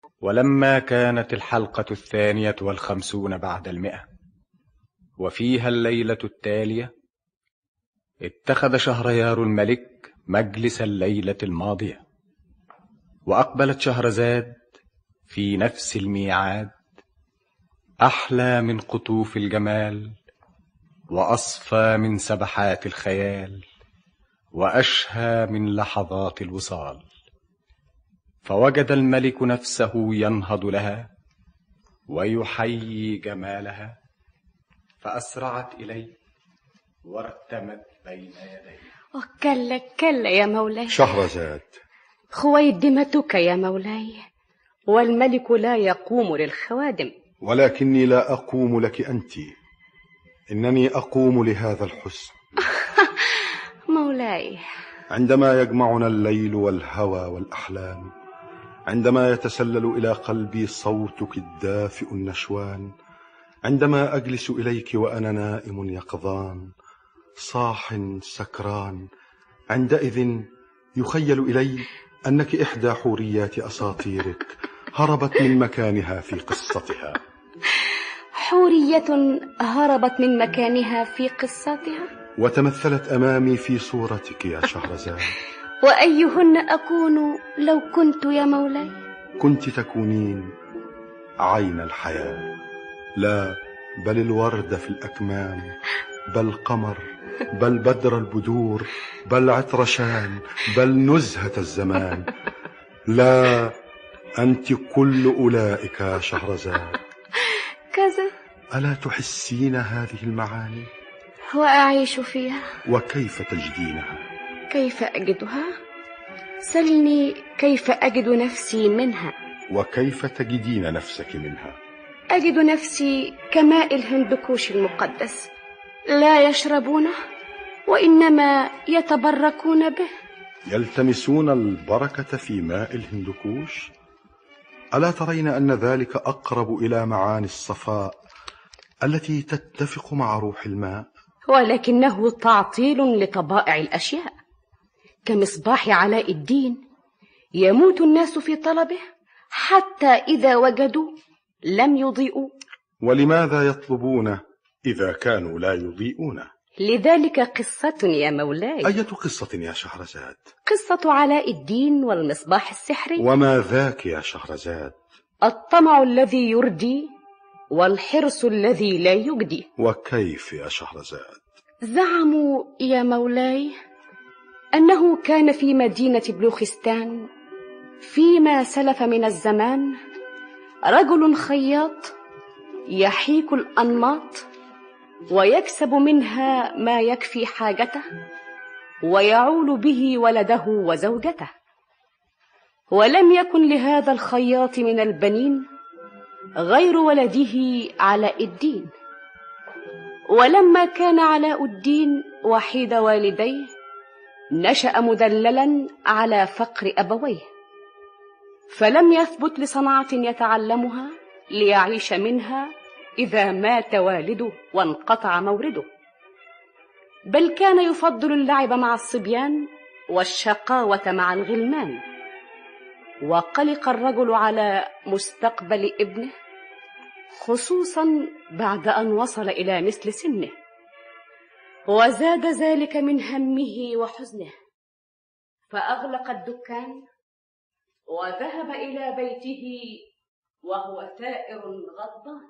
ولما كانت الحلقة الثانية والخمسون بعد المئة وفيها الليلة التالية اتخذ شهريار الملك مجلس الليلة الماضية وأقبلت شهرزاد في نفس الميعاد أحلى من قطوف الجمال وأصفى من سبحات الخيال وأشهى من لحظات الوصال فوجد الملك نفسه ينهض لها ويحيي جمالها فأسرعت إليه وارتمت بين يديه وكلا كلا يا مولاي شهرزاد خويدمتك يا مولاي والملك لا يقوم للخوادم ولكني لا أقوم لك أنت إنني أقوم لهذا الحسن مولاي عندما يجمعنا الليل والهوى والأحلام عندما يتسلل إلى قلبي صوتك الدافئ النشوان عندما أجلس إليك وأنا نائم يقظان صاح سكران عندئذ يخيل إلي أنك إحدى حوريات أساطيرك هربت من مكانها في قصتها حورية هربت من مكانها في قصتها وتمثلت أمامي في صورتك يا شهرزاد وأيهن أكون لو كنت يا مولاي كنت تكونين عين الحياة لا بل الورد في الأكمام بل قمر بل بدر البدور بل عطرشان بل نزهة الزمان لا أنت كل أولئك يا شهرزاد كذا ألا تحسين هذه المعاني وأعيش فيها وكيف تجدينها كيف أجدها سلني كيف أجد نفسي منها وكيف تجدين نفسك منها أجد نفسي كماء الهندكوش المقدس لا يشربونه وإنما يتبركون به يلتمسون البركة في ماء الهندكوش ألا ترين أن ذلك أقرب إلى معاني الصفاء التي تتفق مع روح الماء ولكنه تعطيل لطبائع الأشياء كمصباح علاء الدين يموت الناس في طلبه حتى إذا وجدوا لم يضيئوا ولماذا يطلبونه إذا كانوا لا يضيئونه لذلك قصة يا مولاي أية قصة يا شهرزاد قصة علاء الدين والمصباح السحري وما ذاك يا شهرزاد الطمع الذي يردي والحرص الذي لا يجدي وكيف يا شهرزاد زعموا يا مولاي أنه كان في مدينة بلوخستان فيما سلف من الزمان رجل خياط يحيك الأنماط ويكسب منها ما يكفي حاجته ويعول به ولده وزوجته ولم يكن لهذا الخياط من البنين غير ولده علاء الدين ولما كان علاء الدين وحيد والديه نشا مدللا على فقر ابويه فلم يثبت لصنعه يتعلمها ليعيش منها اذا مات والده وانقطع مورده بل كان يفضل اللعب مع الصبيان والشقاوه مع الغلمان وقلق الرجل على مستقبل ابنه خصوصا بعد ان وصل الى مثل سنه وزاد ذلك من همه وحزنه فاغلق الدكان وذهب الى بيته وهو ثائر غضبان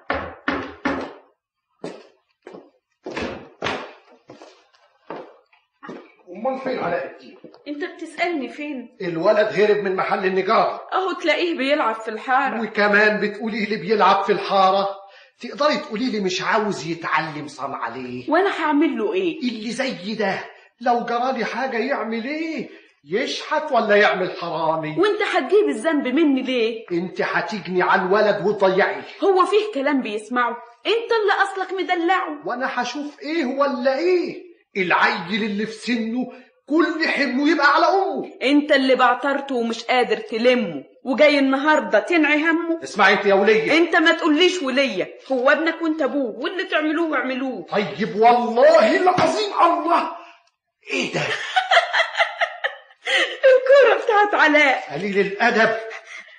امال فين علاء الدين انت بتسألني فين الولد هرب من محل النجارة اهو تلاقيه بيلعب في الحارة وكمان بتقولي لي بيلعب في الحارة تقدري تقولي لي مش عاوز يتعلم صنعة ليه وانا هعمل له ايه اللي زي ده لو جرالي حاجة يعمل ايه يشحت ولا يعمل حرامي وانت هتجيب الذنب مني ليه انت هتجني على الولد وتضيعي هو فيه كلام بيسمعه انت اللي اصلك مدلعه وانا هشوف ايه ولا ايه العيل اللي في سنه كل حمله يبقى على امه انت اللي بعترته ومش قادر تلمه وجاي النهارده تنعي همه اسمعي انت يا ولية انت ما تقوليش وليا هو ابنك وانت ابوه واللي تعملوه اعملوه طيب والله العظيم الله ايه ده الكرة بتاعت علاء قليل الادب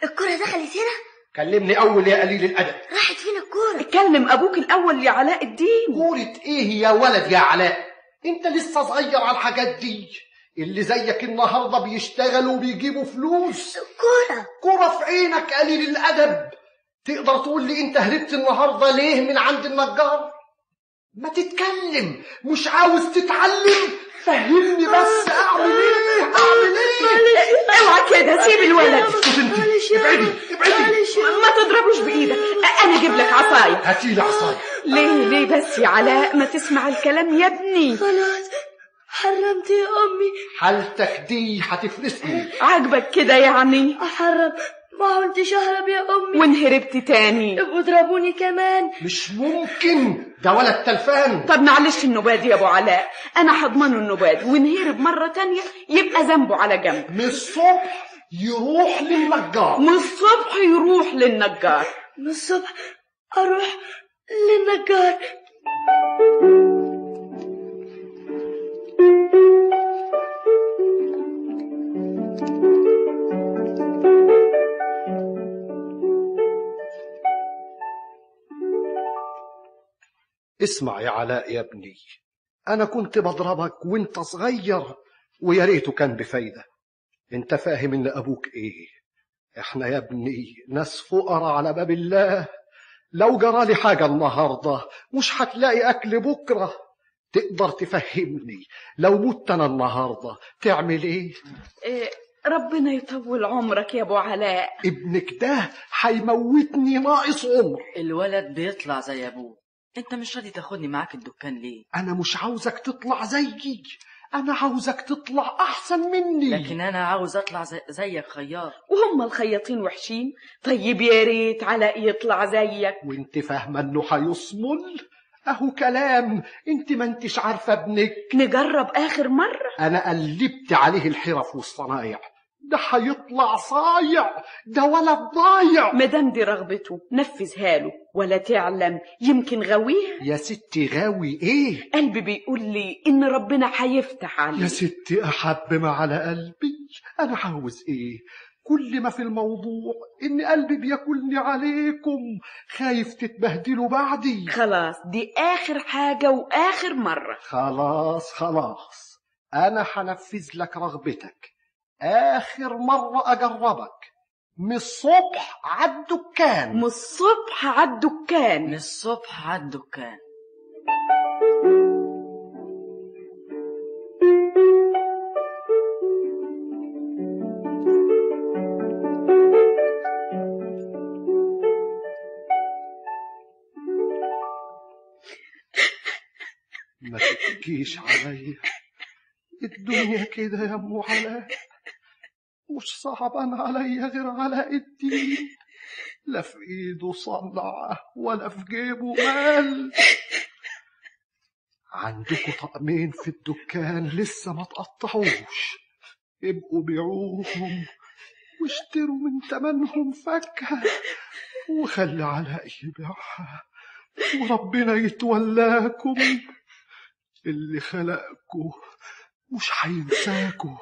الكرة دخلت هنا كلمني اول يا قليل الادب راحت فين الكرة اتكلم ابوك الاول يا علاء الدين كورة ايه يا ولد يا علاء انت لسه صغير على الحاجات دي اللي زيك النهارده بيشتغلوا وبيجيبوا فلوس الكرة كرة في عينك قليل الادب تقدر تقول لي انت هربت النهارده ليه من عند النجار ما تتكلم مش عاوز تتعلم فهمني بس اعمل ايه اعمل ايه اوعى كده سيب الولد اسكت انت معلش يا ابعدي أبي. ابعدي معلش يا ما تضربوش بايدك انا اجيب لك عصايه هاتي لي عصايه ليه ليه بس يا علاء ما تسمع الكلام يا ابني خلاص حرمت يا أمي حالتك دي هتفلسني عاجبك كده يعني أحرم ما كنتش أهرب يا أمي وان هربت تاني يبقوا ضربوني كمان مش ممكن ده ولد تلفان طب معلش النباد يا ابو علاء انا هضمنه النباد وان هرب مره تانية يبقى ذنبه على جنب من الصبح يروح للنجار من الصبح يروح للنجار من الصبح أروح للنجار اسمع يا علاء يا ابني انا كنت بضربك وانت صغير ويا ريته كان بفايده انت فاهم ان ابوك ايه احنا يا ابني ناس فقراء على باب الله لو جرالي حاجه النهارده مش هتلاقي اكل بكره تقدر تفهمني لو مت انا النهارده تعمل ايه إيه ربنا يطول عمرك يا ابو علاء ابنك ده هيموتني ناقص عمر الولد بيطلع زي ابوه انت مش راضي تاخدني معاك الدكان ليه انا مش عاوزك تطلع زيي انا عاوزك تطلع احسن مني لكن انا عاوز اطلع زي زيك خياط وهم الخياطين وحشين طيب يا ريت علاء يطلع زيك وانت فاهمه انه هيصمل اهو كلام انت ما انتش عارفه ابنك نجرب اخر مره انا قلبت عليه الحرف والصنايع ده هيطلع صايع ده ولد ضايع مادام دي رغبته نفذها له ولا تعلم يمكن غويها يا ستي غاوي ايه قلبي بيقول لي ان ربنا هيفتح عليه يا ستي احب ما على قلبي انا عاوز ايه كل ما في الموضوع ان قلبي بياكلني عليكم خايف تتبهدلوا بعدي خلاص دي اخر حاجه واخر مره خلاص خلاص انا هنفذ لك رغبتك اخر مره اجربك من الصبح عالدكان من الصبح على من الدكان الصبح على الدكان ما تبكيش عليا الدنيا كده يا ام علاء مش صعبان عليا غير علاء الدين لا في ايده صنعة ولا في جيبه مال عندكم طقمين في الدكان لسه ما تقطعوش ابقوا بيعوهم واشتروا من تمنهم فكة وخلي علاء يبيعها وربنا يتولاكم اللي خلقكم مش هينساكم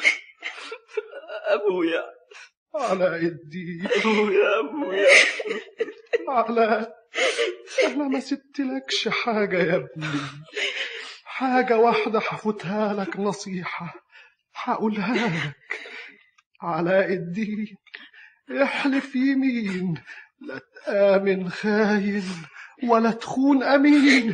ابويا علاء الدين ابويا ابويا علاء انا ما سبتلكش حاجة يا ابني حاجة واحدة هفوتها لك نصيحة هقولها لك علاء الدين احلف يمين لا تآمن خاين ولا تخون أمين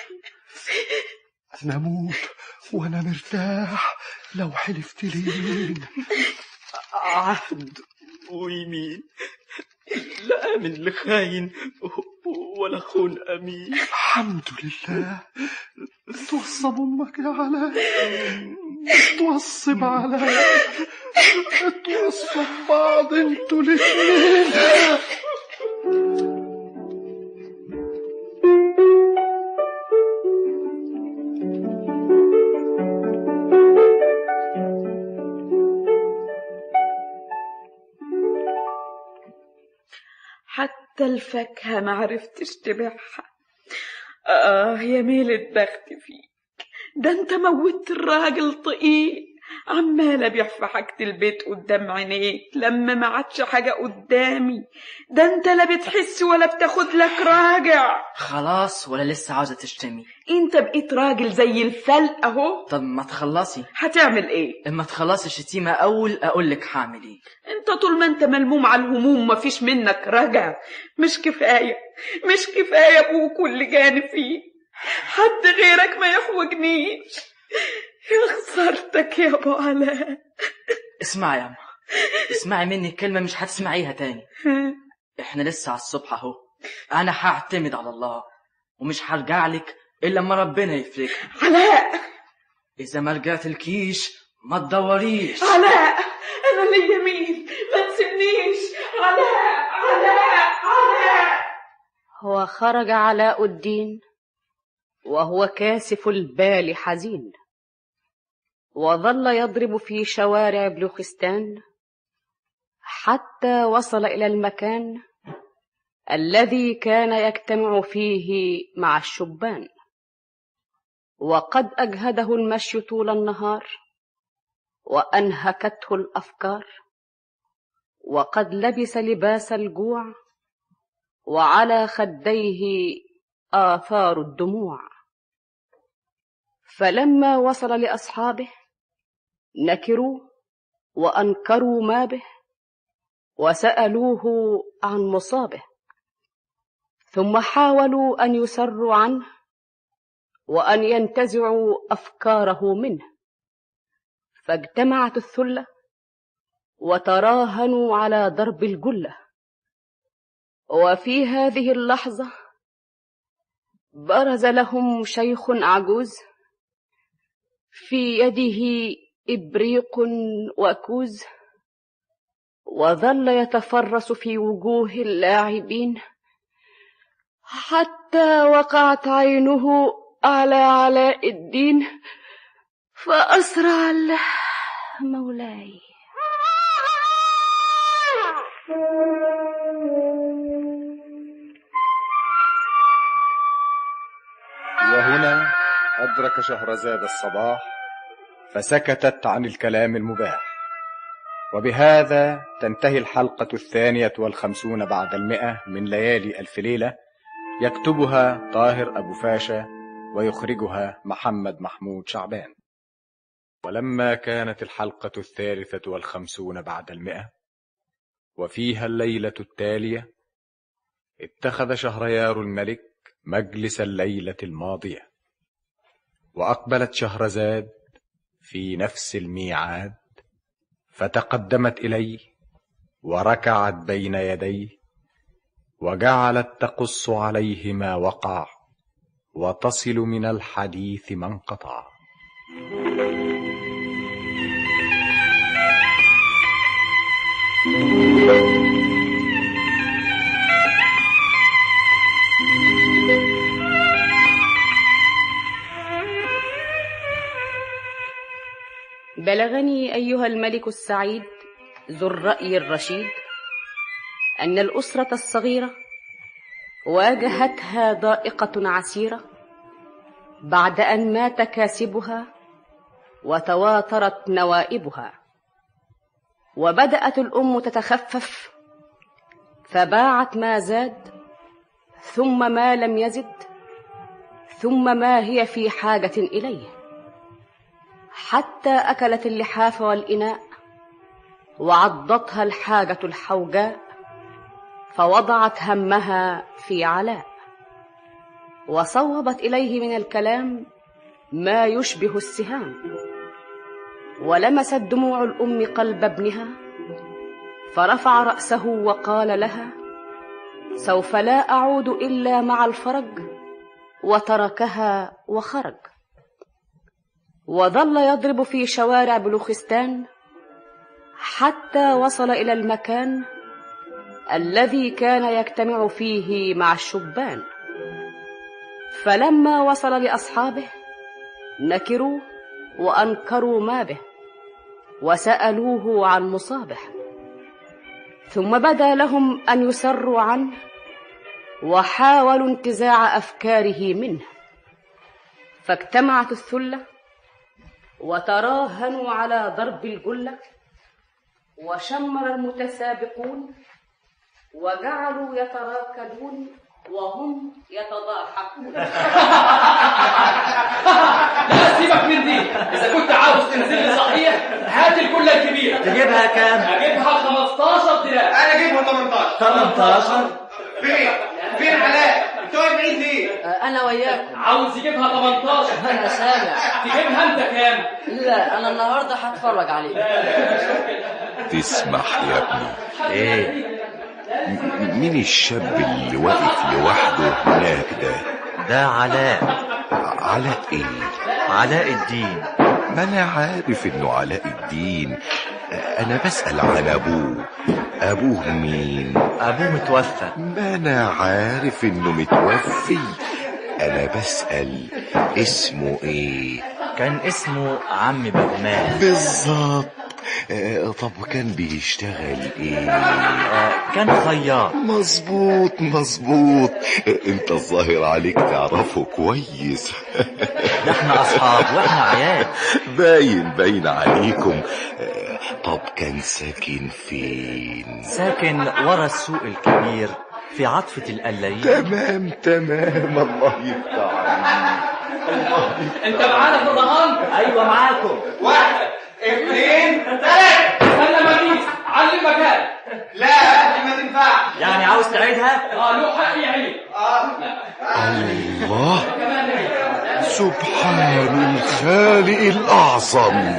أنا أموت وأنا مرتاح لو حلفت لي يمين عهد ويمين لا من لخاين ولا خون امين الحمد لله توصى بأمك يا علاء توصي بعلاء توصوا ببعض انتوا الاتنين حتى الفاكهه ما عرفتش تبيعها اه يا ميلة بخت فيك ده انت موتت الراجل طقيق عمال ابيع في حاجة البيت قدام عينيك لما ما عادش حاجة قدامي ده انت لا بتحس ولا بتاخد لك راجع خلاص ولا لسه عاوزة تشتمي انت بقيت راجل زي الفلق اهو طب ما تخلصي هتعمل ايه اما تخلصي الشتيمة اول اقول لك هعمل ايه انت طول ما انت ملموم على الهموم مفيش منك رجع مش كفاية مش كفاية ابوك واللي جاني فيه حد غيرك ما يحوجنيش يا خسارتك يا ابو علاء اسمعي يا اما اسمعي مني كلمة مش هتسمعيها تاني احنا لسه على الصبح اهو انا هعتمد على الله ومش هرجع لك الا لما ربنا يفرجها علاء اذا ما رجعت الكيش ما تدوريش علاء انا ليا مين ما تسيبنيش علاء علاء علاء وخرج علاء الدين وهو كاسف البال حزين وظل يضرب في شوارع بلوخستان حتى وصل الى المكان الذي كان يجتمع فيه مع الشبان وقد اجهده المشي طول النهار وانهكته الافكار وقد لبس لباس الجوع وعلى خديه آثار الدموع فلما وصل لأصحابه نكروا وأنكروا ما به وسألوه عن مصابه ثم حاولوا أن يسروا عنه وأن ينتزعوا أفكاره منه فاجتمعت الثلة وتراهنوا على ضرب الجلة وفي هذه اللحظة برز لهم شيخ عجوز في يده إبريق وكوز وظل يتفرس في وجوه اللاعبين حتى وقعت عينه على علاء الدين فأسرع له مولاي وهنا أدرك شهرزاد الصباح فسكتت عن الكلام المباح وبهذا تنتهي الحلقة الثانية والخمسون بعد المئة من ليالي ألف ليلة يكتبها طاهر أبو فاشا ويخرجها محمد محمود شعبان ولما كانت الحلقة الثالثة والخمسون بعد المئة وفيها الليلة التالية اتخذ شهريار الملك مجلس الليلة الماضية وأقبلت شهرزاد في نفس الميعاد فتقدمت إليه وركعت بين يديه وجعلت تقص عليه ما وقع وتصل من الحديث ما انقطع بلغني أيها الملك السعيد ذو الرأي الرشيد أن الأسرة الصغيرة واجهتها ضائقة عسيرة بعد أن مات كاسبها وتواترت نوائبها وبدأت الأم تتخفف فباعت ما زاد ثم ما لم يزد ثم ما هي في حاجة إليه حتى أكلت اللحاف والإناء وعضتها الحاجة الحوجاء فوضعت همها في علاء وصوبت إليه من الكلام ما يشبه السهام ولمست دموع الأم قلب ابنها فرفع رأسه وقال لها سوف لا أعود إلا مع الفرج وتركها وخرج وظل يضرب في شوارع بلوخستان حتى وصل إلى المكان الذي كان يجتمع فيه مع الشبان فلما وصل لأصحابه نكروا وأنكروا ما به وسألوه عن مصابه ثم بدا لهم أن يسروا عنه وحاولوا انتزاع أفكاره منه فاجتمعت الثلة وتراهنوا على ضرب الجلة وشمر المتسابقون وجعلوا يتراكدون وهم يتضاحكون لا سيبك من دي اذا كنت عاوز تنزل لي صحيح هات الكله الكبيره تجيبها كام؟ اجيبها 15 دراع انا اجيبها 18 18 فين فين علاء انت واقف بعيد ليه انا وياكم عاوز يجيبها 18 انا سامع تجيبها انت كام لا انا النهارده هتفرج عليك تسمح يا ابني ايه م- مين الشاب اللي واقف لوحده هناك ده ده علاء علاء ايه علاء الدين ما انا عارف انه علاء الدين انا بسأل عن ابوه ابوه مين ابوه متوفى ما انا عارف انه متوفي انا بسأل اسمه ايه كان اسمه عم بغمان بالظبط آه، طب وكان بيشتغل ايه آه، كان خياط مظبوط مظبوط انت الظاهر عليك تعرفه كويس ده احنا اصحاب واحنا عيال باين باين عليكم آه، طب كان ساكن فين ساكن ورا السوق الكبير في عطفة القلايين تمام تمام الله يفتح عليك انت معانا في الرهان ايوه معاكم واحد اثنين ثلاثة استنى مجلس علم مكان لا دي ما تنفعش يعني عاوز تعيدها اه له حق يعيد الله سبحان الخالق الأعظم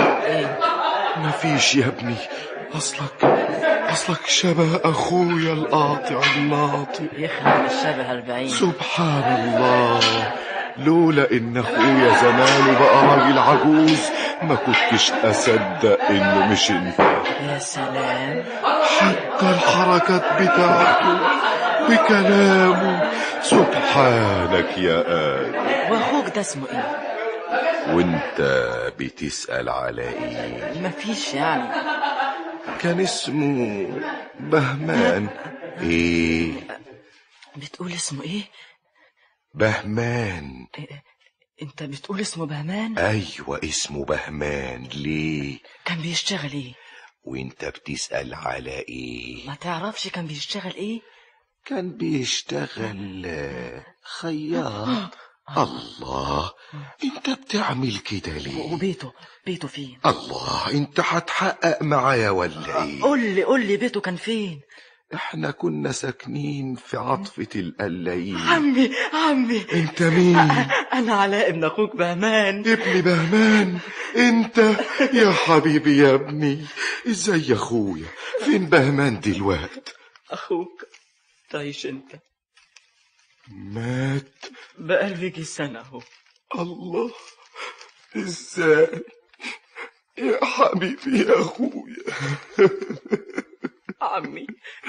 مفيش يا ابني أصلك أصلك شبه أخويا القاطع الناطق يخلق الشبه 40 سبحان الله لولا إن أخويا زمانه بقى راجل عجوز ما كنتش أصدق إنه مش انت يا سلام حتى الحركات بتاعته وكلامه سبحانك يا آدم واخوك ده اسمه ايه وانت بتسأل على ايه مفيش يعني كان اسمه بهمان ايه بتقول اسمه ايه بهمان إيه، انت بتقول اسمه بهمان ايوه اسمه بهمان ليه كان بيشتغل ايه وانت بتسأل على ايه ما تعرفش كان بيشتغل ايه كان بيشتغل آه، خياط الله انت بتعمل كده ليه وبيته بيته فين الله انت هتحقق معايا ولا ايه قول لي قول لي بيته كان فين احنا كنا ساكنين في عطفة القلايين عمي عمي انت مين انا علاء ابن اخوك بهمان ابن بهمان انت يا حبيبي يا ابني ازاي يا اخويا فين بهمان دلوقت اخوك تعيش انت مات بقى فيك سنه اهو الله ازاي يا حبيبي يا اخويا عمي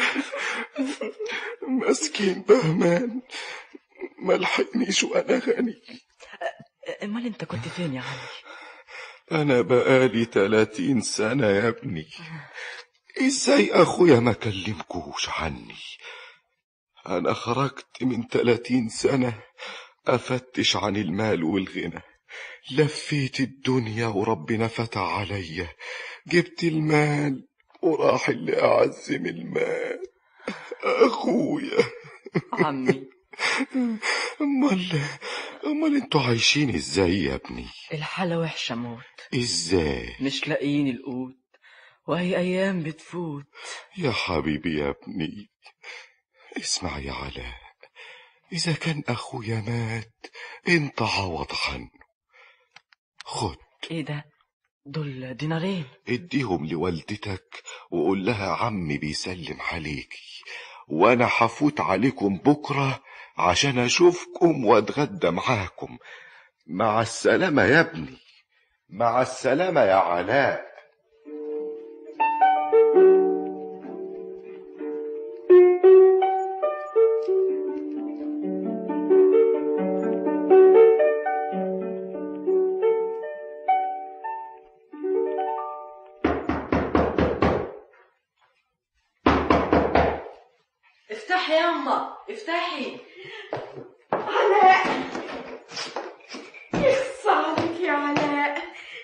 مسكين بهمان ملحقنيش وانا غني امال انت كنت فين يا عمي انا بقالي تلاتين سنة يا ابني ازاي اخويا ما كلمكوش عني انا خرجت من تلاتين سنة افتش عن المال والغنى لفيت الدنيا وربنا فتح عليا جبت المال وراح اللي اعز من المال اخويا عمي امال امال انتوا عايشين ازاي يا ابني الحالة وحشة موت ازاي مش لاقيين القوت وهي أيام بتفوت يا حبيبي يا ابني اسمع يا علاء إذا كان أخويا مات أنت عوض عنه خد إيه ده دول دينارين اديهم لوالدتك وقول لها عمي بيسلم عليكي وأنا هفوت عليكم بكرة عشان أشوفكم وأتغدى معاكم مع السلامة يا ابني مع السلامة يا علاء افتحي يا أما افتحي علاء يخص عليك يا علاء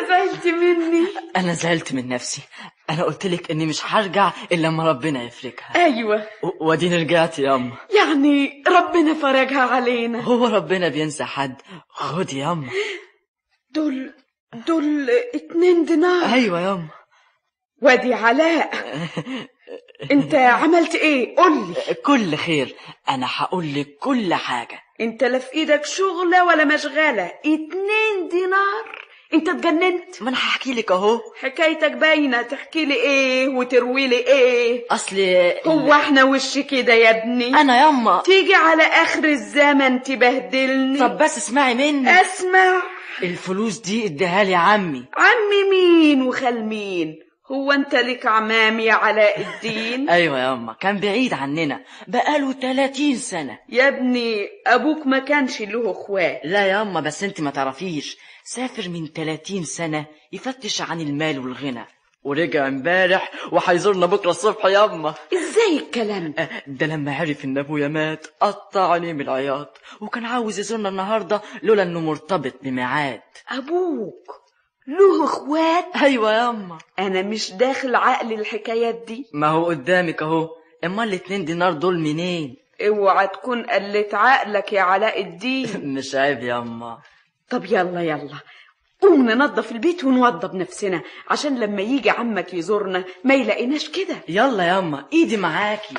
زعلت مني انا زعلت من نفسي انا قلت لك اني مش هرجع الا لما ربنا يفرجها ايوه و- واديني رجعت ياما يعني ربنا فرجها علينا هو ربنا بينسى حد خدي ياما دول دول اتنين دينار ايوه ياما وادي علاء انت عملت ايه قولي كل خير انا هقول لك كل حاجه انت لا في ايدك شغلة ولا مشغلة اتنين دينار انت اتجننت ما انا هحكي لك اهو حكايتك باينة تحكي لي ايه وتروي لي ايه اصل هو احنا وش كده يا ابني انا ياما تيجي على اخر الزمن تبهدلني طب بس اسمعي مني اسمع الفلوس دي اديها لي عمي عمي مين وخال مين هو انت لك عمام يا علاء الدين ايوه ياما كان بعيد عننا بقاله 30 سنه يا ابني ابوك ما كانش له اخوات لا ياما بس انت ما تعرفيش سافر من 30 سنه يفتش عن المال والغنى ورجع امبارح وهيزورنا بكره الصبح ياما ازاي الكلام ده ده لما عرف ان ابويا مات قطع عينيه من العياط وكان عاوز يزورنا النهارده لولا انه مرتبط بميعاد ابوك له اخوات ايوه ياما انا مش داخل عقل الحكايات دي ما هو قدامك اهو امال الاتنين دينار دول منين اوعى تكون قلت عقلك يا علاء الدين مش عيب ياما طب يلا يلا قوم ننظف البيت ونوضب نفسنا عشان لما يجي عمك يزورنا ما يلاقيناش كده يلا ياما ايدي معاكي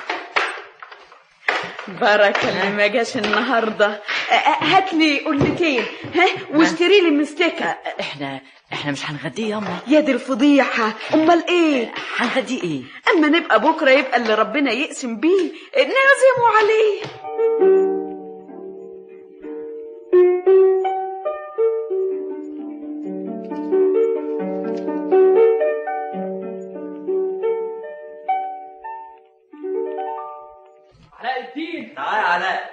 بركة اللي ما جاش النهاردة أ- أ- هات لي قلتين ها واشتري لي مستكة احنا احنا مش هنغديه ياما يا دي الفضيحة امال ايه هنغديه ايه اما نبقى بكرة يبقى اللي ربنا يقسم بيه نعزمه عليه علاء الدين تعال يا علاء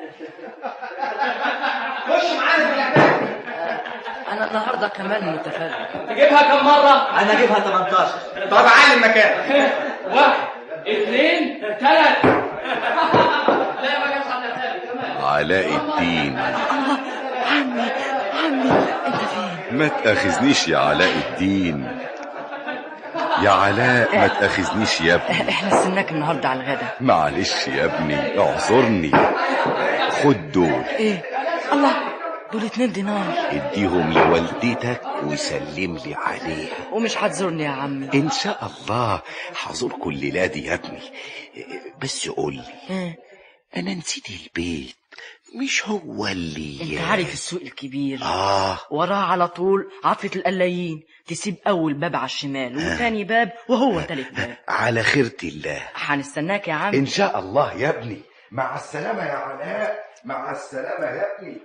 خش معانا في اللعبة انا النهارده كمان متفرج تجيبها كم مرة؟ انا اجيبها 18 طب عالي المكان واحد اثنين ثلاث لا ما جاش على حسابي كمان علاء الدين عمي عمي انت فين ما تأخذنيش يا علاء الدين يا علاء ما تأخذنيش يا ابني احنا استناك النهارده على الغدا معلش يا ابني اعذرني خد دول ايه الله دول اتنين دينار اديهم لوالدتك وسلم لي عليها ومش هتزورني يا عمي ان شاء الله حزور كل لادي يا ابني بس قول لي إيه؟ انا نسيت البيت مش هو اللي انت عارف السوق الكبير اه وراه على طول عطفة القلايين تسيب أول باب على الشمال وثاني باب وهو تالت باب على خيرة الله هنستناك يا عم ان شاء الله يا ابني مع السلامة يا علاء مع السلامة يا ابني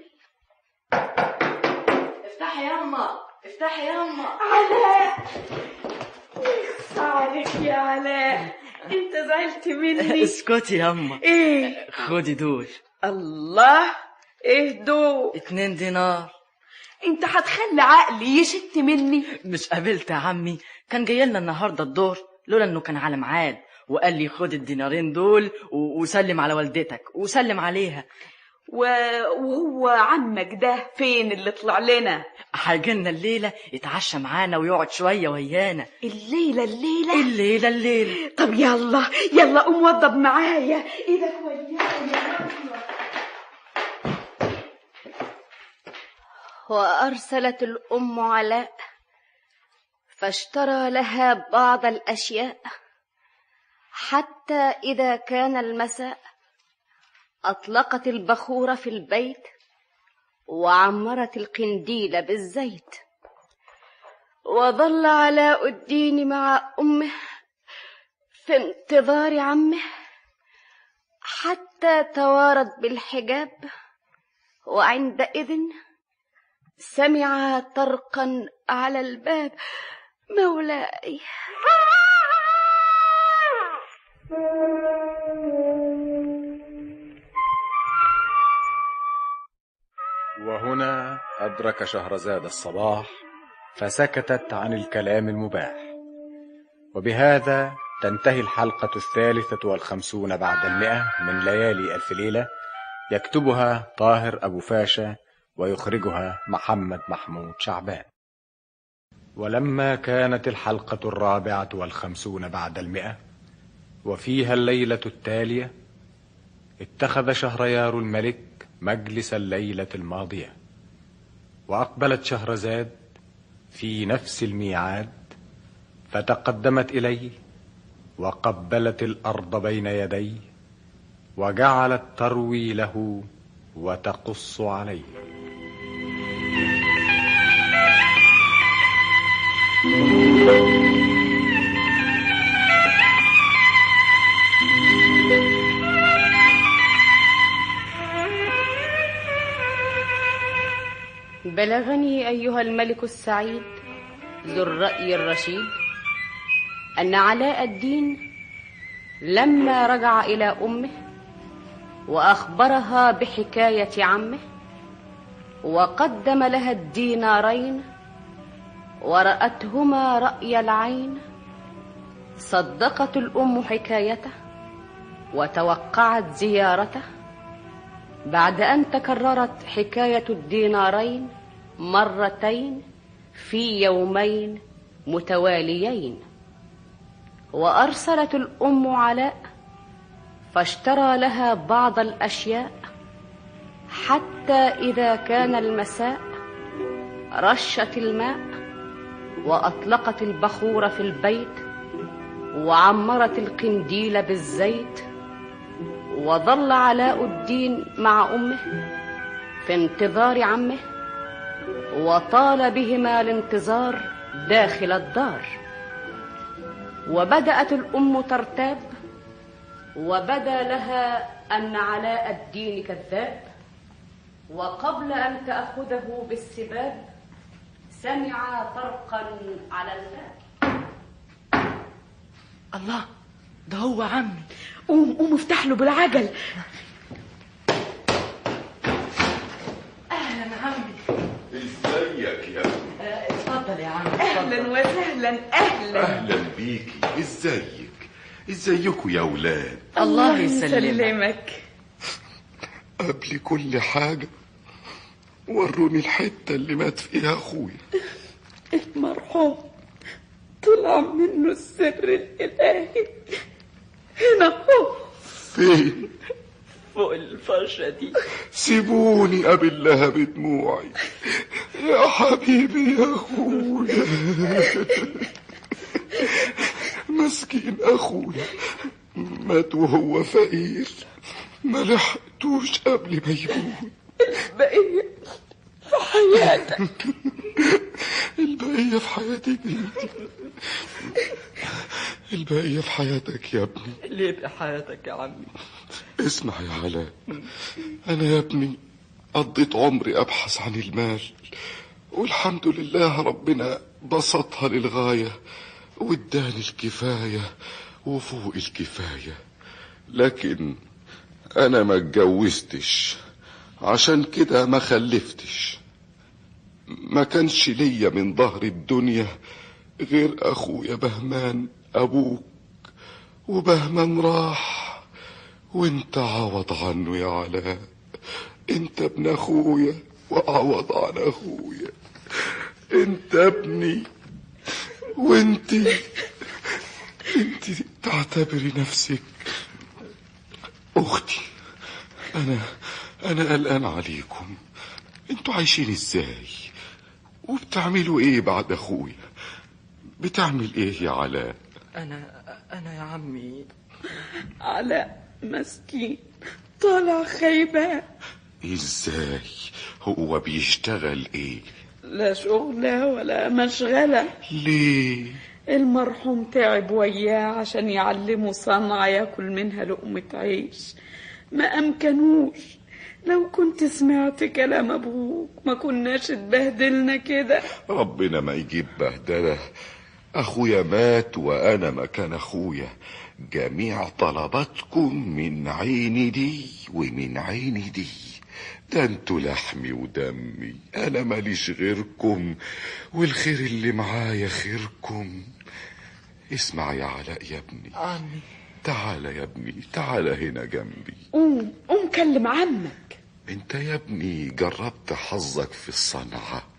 افتحي ياما افتحي ياما علاء يخص عليك يا علاء انت زعلت مني اسكتي ياما ايه خدي دول الله ايه دول اتنين دينار انت هتخلي عقلي يشت مني مش قابلت يا عمي كان جاي لنا النهارده الدور لولا انه كان على ميعاد وقال لي خد الدينارين دول و- وسلم على والدتك وسلم عليها و... وهو عمك ده فين اللي طلع لنا هيجيلنا الليله يتعشى معانا ويقعد شويه ويانا الليلة الليلة الليله الليله طب يلا يلا قوم وضب معايا ايدك ويايا وأرسلت الأم علاء فاشترى لها بعض الأشياء حتى إذا كان المساء أطلقت البخور في البيت وعمرت القنديل بالزيت وظل علاء الدين مع أمه في انتظار عمه حتى توارت بالحجاب وعندئذ سمع طرقا على الباب مولاي وهنا أدرك شهرزاد الصباح فسكتت عن الكلام المباح وبهذا تنتهي الحلقة الثالثة والخمسون بعد المئة من ليالي ألف ليلة يكتبها طاهر أبو فاشا ويخرجها محمد محمود شعبان ولما كانت الحلقة الرابعة والخمسون بعد المئة وفيها الليلة التالية اتخذ شهريار الملك مجلس الليلة الماضية وأقبلت شهرزاد في نفس الميعاد فتقدمت إليه وقبلت الأرض بين يديه وجعلت تروي له وتقص عليه بلغني أيها الملك السعيد ذو الرأي الرشيد أن علاء الدين لما رجع إلى أمه وأخبرها بحكاية عمه وقدم لها الدينارين ورأتهما رأي العين صدقت الأم حكايته وتوقعت زيارته بعد أن تكررت حكاية الدينارين مرتين في يومين متواليين وأرسلت الأم علاء فاشترى لها بعض الأشياء حتى إذا كان المساء رشت الماء وأطلقت البخور في البيت وعمرت القنديل بالزيت وظل علاء الدين مع أمه في انتظار عمه وطال بهما الانتظار داخل الدار وبدأت الأم ترتاب وبدا لها أن علاء الدين كذاب وقبل أن تأخذه بالسباب سمع طرقا على الباب الله ده هو عمي قوم قوم افتح له بالعجل اهلا عمي ازيك يا ابني آه، اتفضل يا عمي اهلا وسهلا اهلا اهلا بيكي ازيك ازيكوا يا ولاد الله يسلمك يسلمك قبل كل حاجة وروني الحتة اللي مات فيها أخويا المرحوم طلع منه السر الالهي هنا هو فين فوق الفرشة دي سيبوني قبل لها بدموعي يا حبيبي يا أخويا مسكين أخويا مات وهو فقير ما لحقتوش قبل ما يموت بقية في حياتك البقية في حياتك انت البقية في حياتك يا ابني ليه بحياتك يا عمي اسمع يا علاء أنا يا ابني قضيت عمري أبحث عن المال والحمد لله ربنا بسطها للغاية واداني الكفاية وفوق الكفاية لكن أنا ما اتجوزتش عشان كده ما خلفتش ما كانش ليا من ظهر الدنيا غير أخويا بهمان أبوك وبهمان راح وانت عوض عنه يا علاء انت ابن اخويا وعوض عن اخويا انت ابني وانت انت تعتبري نفسك اختي انا انا قلقان عليكم انتوا عايشين ازاي وبتعملوا ايه بعد اخويا بتعمل ايه يا علاء انا انا يا عمي علاء مسكين طالع خيبان ازاي هو بيشتغل ايه لا شغلة ولا مشغلة ليه المرحوم تعب وياه عشان يعلمه صنعة ياكل منها لقمة عيش ما أمكنوش لو كنت سمعت كلام أبوك ما كناش اتبهدلنا كده ربنا ما يجيب بهدلة أخويا مات وأنا مكان أخويا جميع طلباتكم من عيني دي ومن عيني دي ده انتوا لحمي ودمي أنا ماليش غيركم والخير اللي معايا خيركم اسمع يا علاء يا ابني عمي تعال يا ابني تعال هنا جنبي قوم قوم كلم عمك انت يا ابني جربت حظك في الصنعة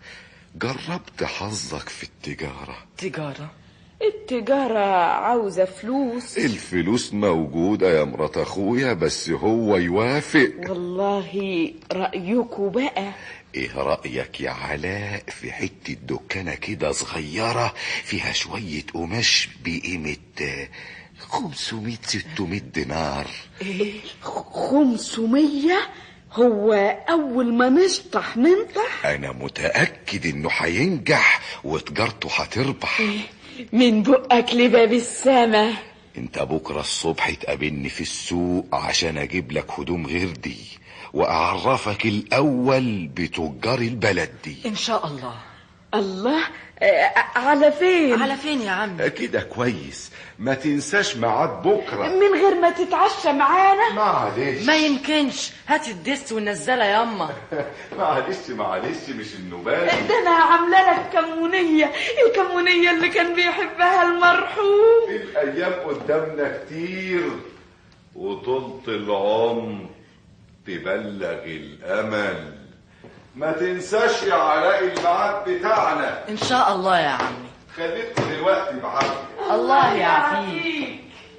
جربت حظك في التجارة تجارة التجارة عاوزة فلوس الفلوس موجودة يا مرات أخويا بس هو يوافق والله رأيكوا بقى ايه رأيك يا علاء في حتة دكانة كده صغيرة فيها شوية قماش بقيمة خمسمية ستمية دينار ايه خمسمية هو أول ما نشطح ننطح أنا متأكد إنه هينجح وتجارته هتربح من بقك لباب السما انت بكرة الصبح تقابلني في السوق عشان اجيب لك هدوم غير دي واعرفك الاول بتجار البلد دي ان شاء الله الله آه، على فين على فين يا عم كده كويس ما تنساش ميعاد بكرة من غير ما تتعشى معانا معلش ما يمكنش هات الدس والنزالة ياما معلش معلش مش النوبات ده انا عامله لك كمونيه الكمونيه اللي كان بيحبها المرحوم الايام قدامنا كتير وطولة العمر تبلغ الامل ما تنساش يا علاء الميعاد بتاعنا ان شاء الله يا عمي خليكم دلوقتي بعافية الله يعافيك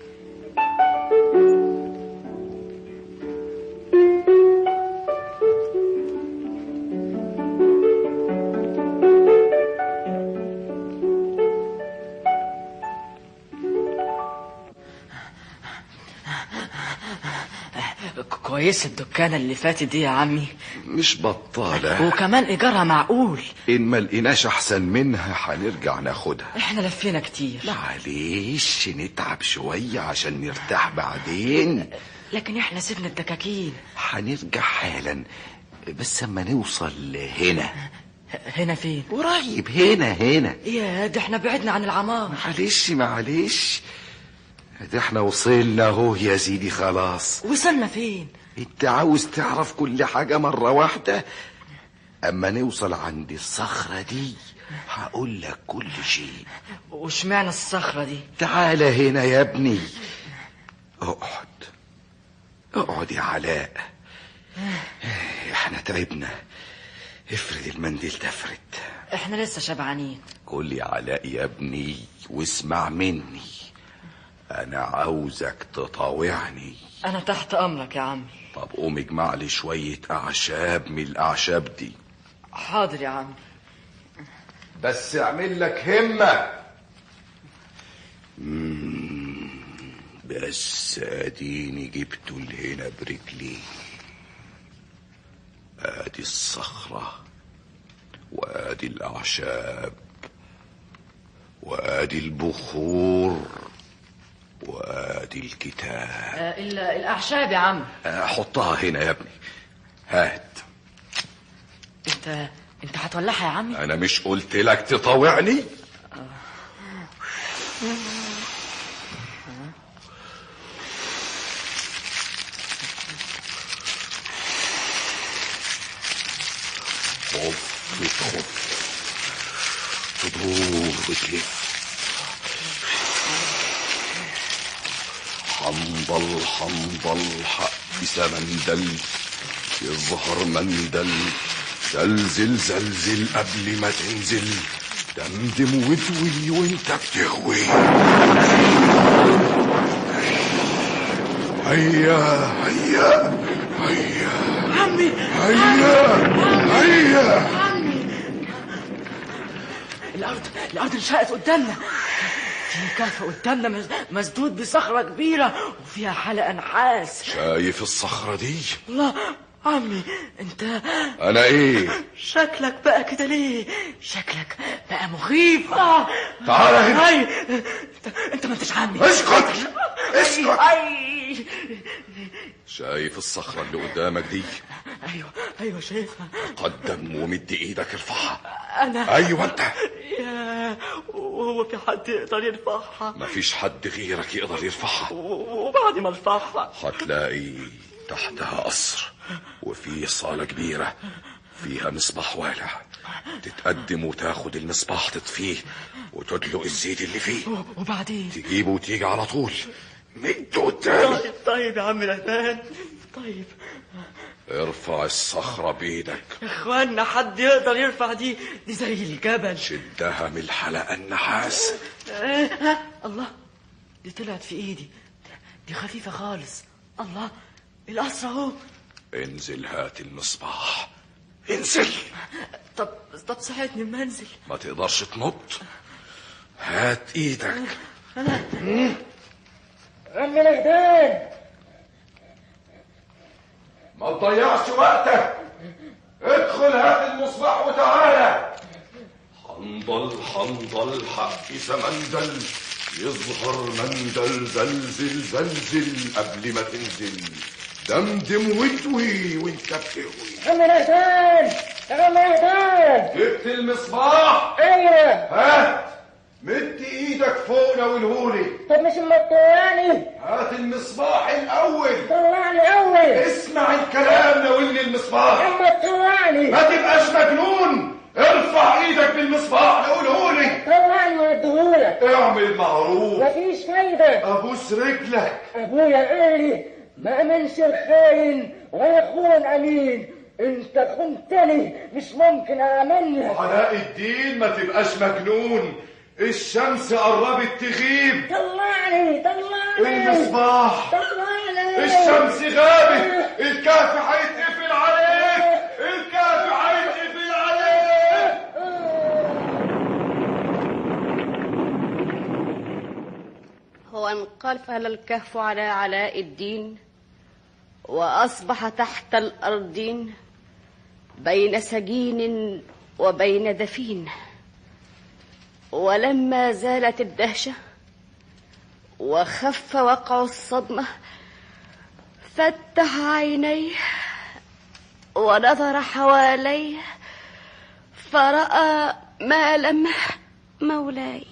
كويس الدكانة اللي فاتت دي يا عمي مش بطالة وكمان إيجارها معقول إن ما لقيناش أحسن منها هنرجع ناخدها احنا لفينا كتير معلش نتعب شوية عشان نرتاح بعدين لكن احنا سيبنا الدكاكين هنرجع حالا بس اما نوصل هنا هنا فين قريب هنا هنا يا ده احنا بعدنا عن العمار معلش معلش ده احنا وصلنا اهو يا سيدي خلاص وصلنا فين انت عاوز تعرف كل حاجة مرة واحدة اما نوصل عند الصخرة دي هقول لك كل شيء واشمعنى الصخرة دي تعال هنا يا ابني اقعد اقعد يا علاء احنا تعبنا افرد المنديل تفرد احنا لسه شبعانين قول يا علاء يا ابني واسمع مني انا عاوزك تطاوعني انا تحت امرك يا عمي طب قوم اجمع لي شوية اعشاب من الاعشاب دي حاضر يا عمي بس اعمل لك همة مم، بس اديني جبته لهنا برجلي ادي الصخرة وادي الاعشاب وادي البخور وادي الكتاب آه ال- الاعشاب يا عم حطها هنا يا ابني هات انت انت هتولعها يا عمي انا مش قلت لك تطاوعني خف تخف تدور وتلف حنظل حنظل حق سمندل يظهر مندل زلزل زلزل قبل ما تنزل دمدم وادوي وانت بتهوي هيا هيا هيا عمي هيا هيا الارض الارض انشقت قدامنا في كهف قدامنا مس- مسدود بصخرة كبيرة وفيها حلقة نحاس شايف الصخرة دي الله عمي انت انا ايه شكلك بقى كده ليه شكلك بقى مخيف آه. تعال هنا. أي. انت انت ما انتش عمي اسكت اسكت أي. شايف الصخرة اللي قدامك دي ايوه ايوه شايفها قدم ومد ايدك ارفعها انا ايوه انت يا وهو في حد يقدر يرفعها مفيش حد غيرك يقدر يرفعها وبعد ما ارفعها هتلاقي تحتها قصر وفي صالة كبيرة فيها مصباح والع تتقدم وتاخد المصباح تطفيه وتدلق الزيت اللي فيه وبعدين تجيبه وتيجي على طول مد قدام طيب طيب يا عم الأهبان طيب ارفع الصخرة بإيدك اخوانا حد يقدر يرفع دي دي زي الجبل شدها من الحلقة النحاس آه، آه، الله دي طلعت في ايدي دي خفيفة خالص الله القصر اهو انزل هات المصباح انزل طب طب ساعدني ما انزل ما تقدرش تنط هات ايدك عم الهدان ما تضيعش وقتك ادخل هات المصباح وتعالى حنظل حنظل حق سمندل يظهر مندل زلزل زلزل قبل ما تنزل دمدم وتوي وانت بتهوي عم الهدان عم الهدان جبت المصباح ايوه هات مد ايدك فوق ناولهولي طب مش مطلعني هات المصباح الاول طلعني اول اسمع الكلام ناولني المصباح عم تطلعني ما تبقاش مجنون ارفع ايدك بالمصباح ناولهولي طلعني واديهولك اعمل معروف مفيش فايدة ابوس رجلك ابويا قال لي ما امنش الخاين ولا خون امين انت خنتني مش ممكن اعمل لك علاء الدين ما تبقاش مجنون الشمس قربت تغيب طلعني طلعني المصباح طلعني الشمس غابت الكهف هيتقفل عليك الكهف هيتقفل عليك وانقفل الكهف على علاء الدين وأصبح تحت الأرضين بين سجين وبين دفين ولما زالت الدهشة وخف وقع الصدمة فتح عينيه ونظر حواليه فرأى ما لم مولاي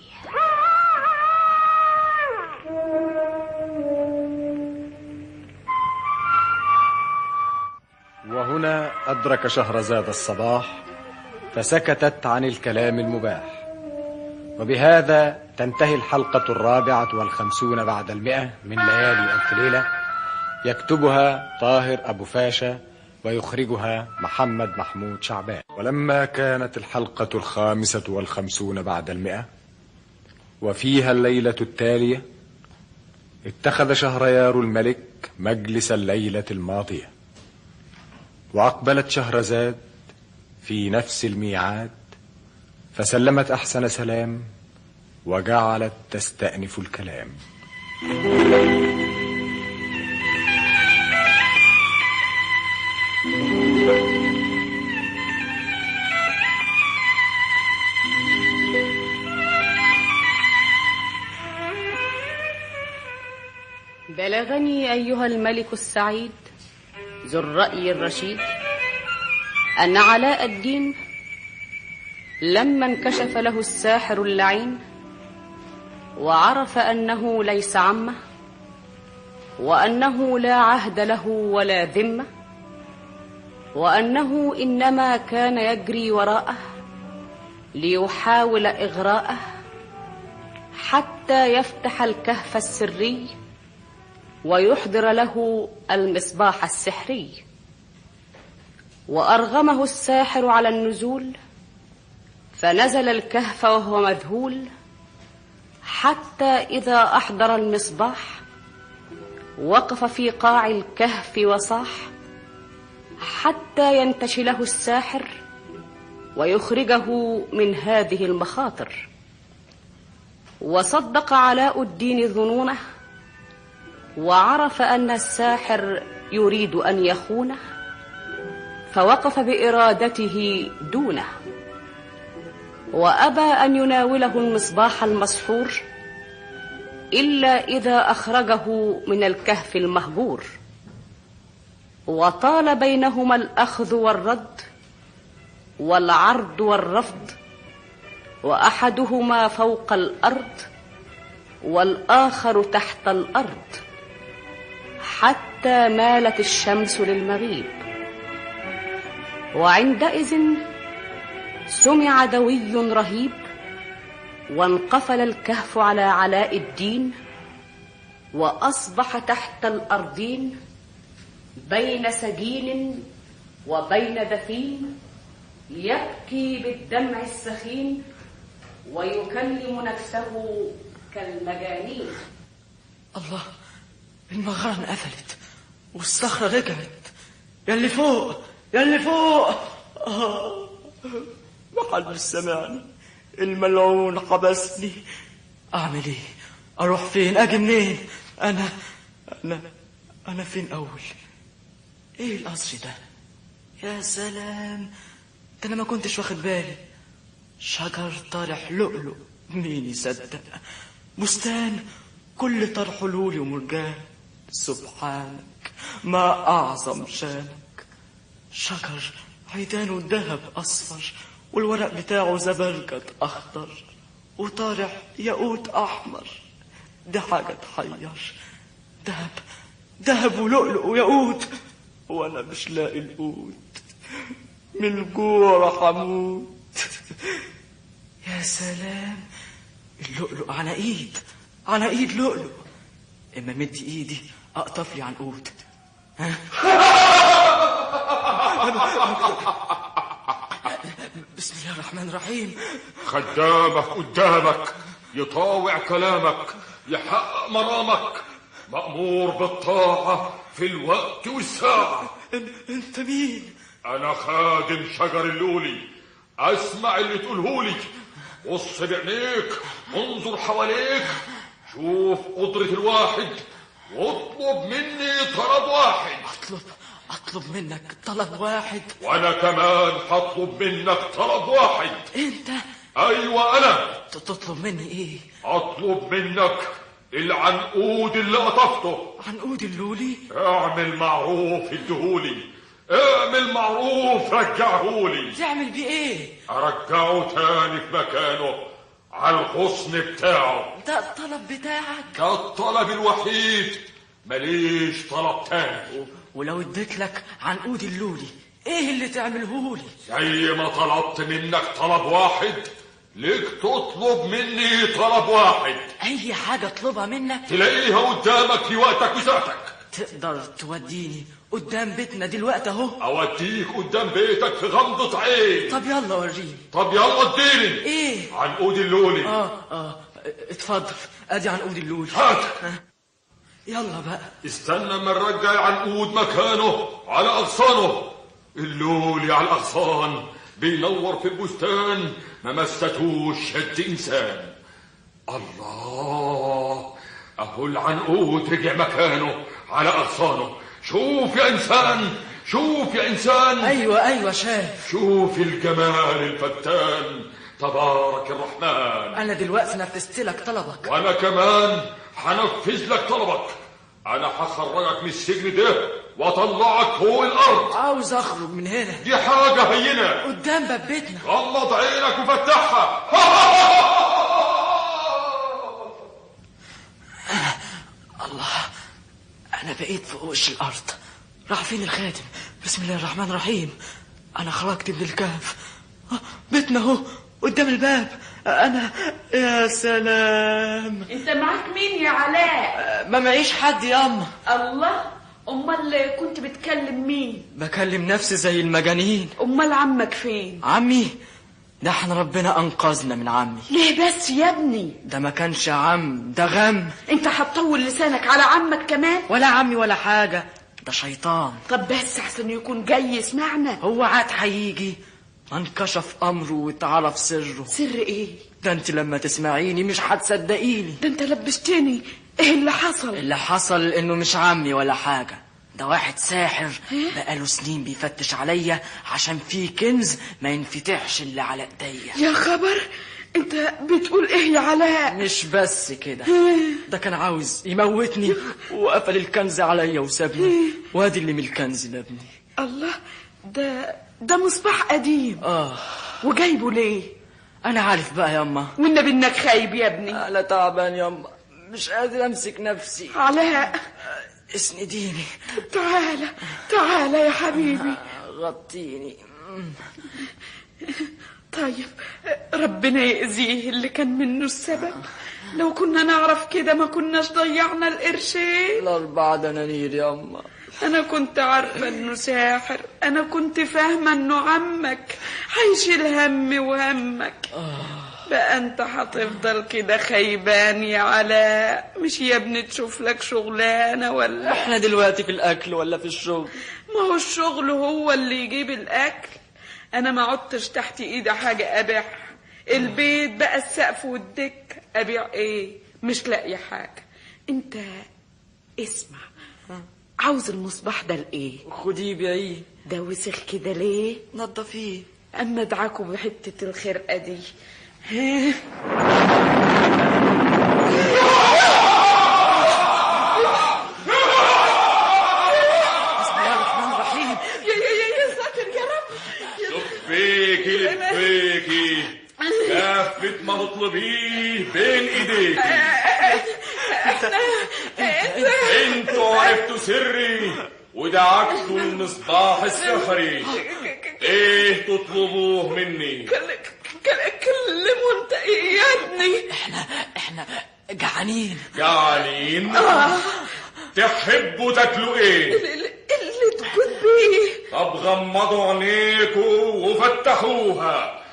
وهنا أدرك شهرزاد الصباح فسكتت عن الكلام المباح وبهذا تنتهي الحلقة الرابعة والخمسون بعد المئة من ليالي ألف ليلة يكتبها طاهر أبو فاشا ويخرجها محمد محمود شعبان ولما كانت الحلقة الخامسة والخمسون بعد المئة وفيها الليلة التالية اتخذ شهريار الملك مجلس الليلة الماضية وأقبلت شهرزاد في نفس الميعاد فسلمت أحسن سلام وجعلت تستأنف الكلام بلغني أيها الملك السعيد ذو الرأي الرشيد أن علاء الدين لما انكشف له الساحر اللعين وعرف أنه ليس عمه وأنه لا عهد له ولا ذمة وأنه إنما كان يجري وراءه ليحاول إغراءه حتى يفتح الكهف السري ويحضر له المصباح السحري وأرغمه الساحر على النزول فنزل الكهف وهو مذهول حتى إذا أحضر المصباح وقف في قاع الكهف وصاح حتى ينتشله الساحر ويخرجه من هذه المخاطر وصدق علاء الدين ظنونه وعرف أن الساحر يريد أن يخونه فوقف بإرادته دونه وأبى أن يناوله المصباح المسحور إلا إذا أخرجه من الكهف المهجور وطال بينهما الأخذ والرد والعرض والرفض وأحدهما فوق الأرض والآخر تحت الأرض حتى مالت الشمس للمغيب وعندئذ سمع دوي رهيب وانقفل الكهف على علاء الدين واصبح تحت الارضين بين سجين وبين دفين يبكي بالدمع السخين ويكلم نفسه كالمجانين الله المغارة قفلت والصخرة رجعت يا اللي فوق يا اللي فوق آه. محدش سمعني الملعون حبسني اعمل ايه اروح فين اجي منين انا انا انا فين اول ايه القصر ده يا سلام ده انا ما كنتش واخد بالي شجر طارح لؤلؤ مين يصدق بستان كل طرح لولي ومرجان سبحانك ما اعظم شانك شجر عيدانه ذهب اصفر والورق بتاعه زبرجد اخضر وطارح ياقوت احمر دي حاجه تحير دهب دهب ولؤلؤ وياقوت وانا مش لاقي القوت من الجوع راح اموت يا سلام اللؤلؤ على ايد على ايد لؤلؤ اما مد ايدي اقطف لي عنقود ها بسم الله الرحمن الرحيم خدامك قدامك يطاوع كلامك يحقق مرامك مأمور بالطاعة في الوقت والساعة انت مين أنا خادم شجر اللولي أسمع اللي تقولهولي بص بعينيك انظر حواليك شوف قدرة الواحد واطلب مني طلب واحد اطلب اطلب منك طلب واحد وانا كمان هطلب منك طلب واحد انت ايوه انا تطلب مني ايه اطلب منك العنقود اللي قطفته عنقود اللولي اعمل معروف اديهولي اعمل معروف رجعهولي تعمل بيه ايه ارجعه تاني في مكانه على الغصن بتاعه ده الطلب بتاعك ده الطلب الوحيد ماليش طلب تاني ولو اديت لك عنقود اللولي ايه اللي تعملهولي زي ما طلبت منك طلب واحد ليك تطلب مني طلب واحد اي حاجة اطلبها منك تلاقيها قدامك في وقتك وساعتك تقدر توديني قدام بيتنا دلوقتي اهو اوديك قدام بيتك في غمضة عين طب يلا وريني طب يلا اديني ايه عنقود اللولي اه اه اتفضل ادي عنقود اللولي هات يلا بقى استنى اما نرجع العنقود مكانه على اغصانه اللولي على الاغصان بينور في البستان ما مستهوش يد انسان الله اهو العنقود رجع مكانه على اغصانه شوف يا انسان شوف يا انسان ايوه ايوه شايف شوف الجمال الفتان تبارك الرحمن انا دلوقتي نفذت لك طلبك وانا كمان هنفذ لك طلبك انا هخرجك من السجن ده واطلعك فوق الارض عاوز اخرج من هنا دي حاجه هينه قدام باب بيتنا غمض عينك وفتحها الله انا بقيت فوق وش الارض راح فين الخاتم بسم الله الرحمن الرحيم انا خرجت من الكهف آه، بيتنا اهو قدام الباب انا يا سلام انت معاك مين يا علاء ما معيش حد ياما الله امال كنت بتكلم مين بكلم نفسي زي المجانين امال عمك فين عمي ده احنا ربنا انقذنا من عمي ليه بس يا ابني ده ما كانش عم ده غم انت هتطول لسانك على عمك كمان ولا عمي ولا حاجة ده شيطان طب بس احسن يكون جاي يسمعنا هو عاد هيجي ما انكشف امره واتعرف سره سر ايه ده انت لما تسمعيني مش هتصدقيني ده انت لبستني ايه اللي حصل اللي حصل انه مش عمي ولا حاجة ده واحد ساحر بقاله سنين بيفتش عليا عشان في كنز ما ينفتحش الا على ايديا يا خبر انت بتقول ايه يا علاء مش بس كده ده كان عاوز يموتني وقفل الكنز عليا وسابني وادي اللي من الكنز لابني الله ده ده مصباح قديم اه وجايبه ليه انا عارف بقى ياما والنبي انك خايب يا ابني انا تعبان ياما مش قادر امسك نفسي علاء اسنديني تعالى تعالى يا حبيبي غطيني طيب ربنا يأذيه اللي كان منه السبب لو كنا نعرف كده ما كناش ضيعنا القرشين الاربع دنانير ياما أنا كنت عارفة إنه ساحر أنا كنت فاهمة إنه عمك هيشيل همي وهمك بقى أنت هتفضل كده خيبان يا علاء مش يا ابني تشوف لك شغلانة ولا احنا دلوقتي في الاكل ولا في الشغل ما هو الشغل هو اللي يجيب الأكل أنا ما عدتش تحت إيدي حاجة أبيعها البيت بقى السقف والدك أبيع إيه مش لاقية حاجة أنت اسمع عاوز المصباح ده لإيه خديه بيعيه ده وسخ كده ليه نضفيه أما ادعكوا بحتة الخرقة دي ها؟ بسم الله الرحمن الرحيم يا يا يا يا ساتر يا رب لبيكي لبيكي كافة ما تطلبيه بين ايديك انتوا عرفتوا سري ودعكتوا المصباح السحري ايه تطلبوه مني كلموا انت ايه يا ابني احنا احنا جعانين جعانين تحبوا تاكلوا ايه اللي تكون بيه طب غمضوا عينيكوا وفتحوها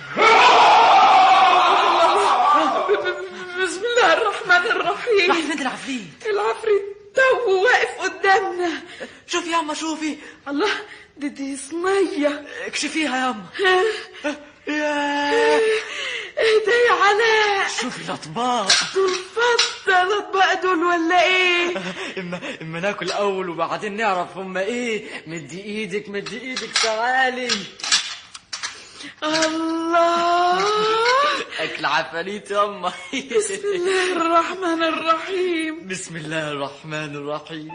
بسم الله الرحمن الرحيم احمد العفريت العفريت تو واقف قدامنا شوفي يا اما شوفي الله دي دي صينية اكشفيها يا اما يا ايه ده يا علاء شوفي الاطباق دول فضة الاطباق دول ولا ايه اما اما ناكل اول وبعدين نعرف هما ايه مدي ايدك مدي ايدك تعالي الله اكل عفاريت يا اما بسم الله الرحمن الرحيم بسم الله الرحمن الرحيم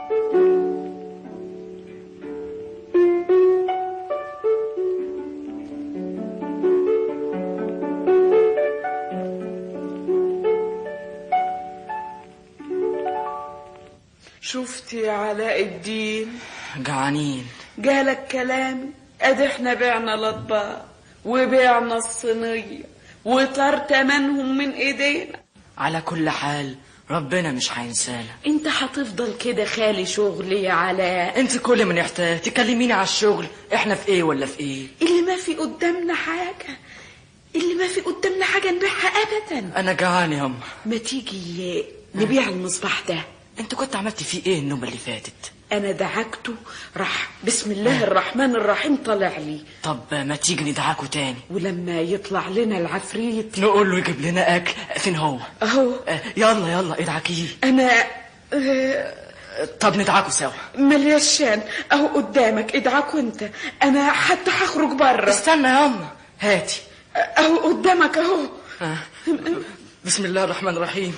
شفت يا علاء الدين جعانين جالك كلام ادي احنا بعنا الاطباق وبعنا الصينية وطار تمنهم من ايدينا على كل حال ربنا مش هينسانا انت هتفضل كده خالي شغل يا علاء انت كل ما نحتاج تكلميني على الشغل احنا في ايه ولا في ايه اللي ما في قدامنا حاجة اللي ما في قدامنا حاجة نبيعها ابدا انا جعان يا اما ما تيجي نبيع المصباح ده انت كنت عملت فيه ايه النوبة اللي فاتت انا دعكته راح بسم الله الرحمن الرحيم طلع لي طب ما تيجي ندعكوا تاني ولما يطلع لنا العفريت نقول له يجيب لنا اكل فين هو اهو آه، يلا يلا ادعكيه انا آه، طب ندعكوا سوا مليشان اهو قدامك ادعك انت انا حتى هخرج بره استنى يا اما هاتي اهو قدامك اهو آه. بسم الله الرحمن الرحيم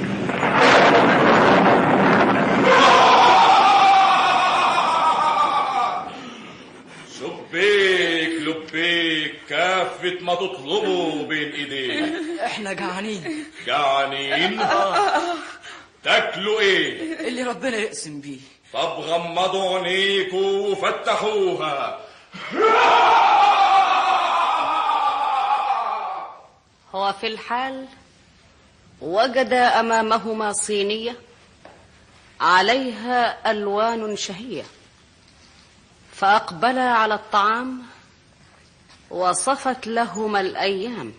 لبيك لبيك كافة ما تطلبوا بين ايديك احنا جعانين جعانين تاكلوا ايه اللي ربنا يقسم بيه طب غمضوا عينيكوا وفتحوها هو في الحال وجد امامهما صينيه عليها الوان شهيه فاقبلا على الطعام وصفت لهما الايام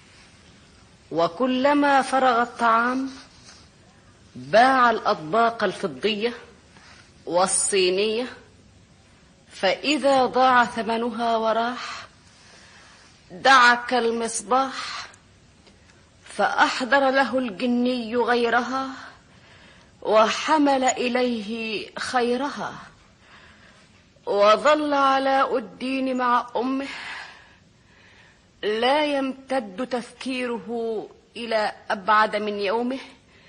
وكلما فرغ الطعام باع الاطباق الفضيه والصينيه فاذا ضاع ثمنها وراح دعك المصباح فأحضر له الجني غيرها وحمل إليه خيرها وظل علاء الدين مع أمه لا يمتد تفكيره إلى أبعد من يومه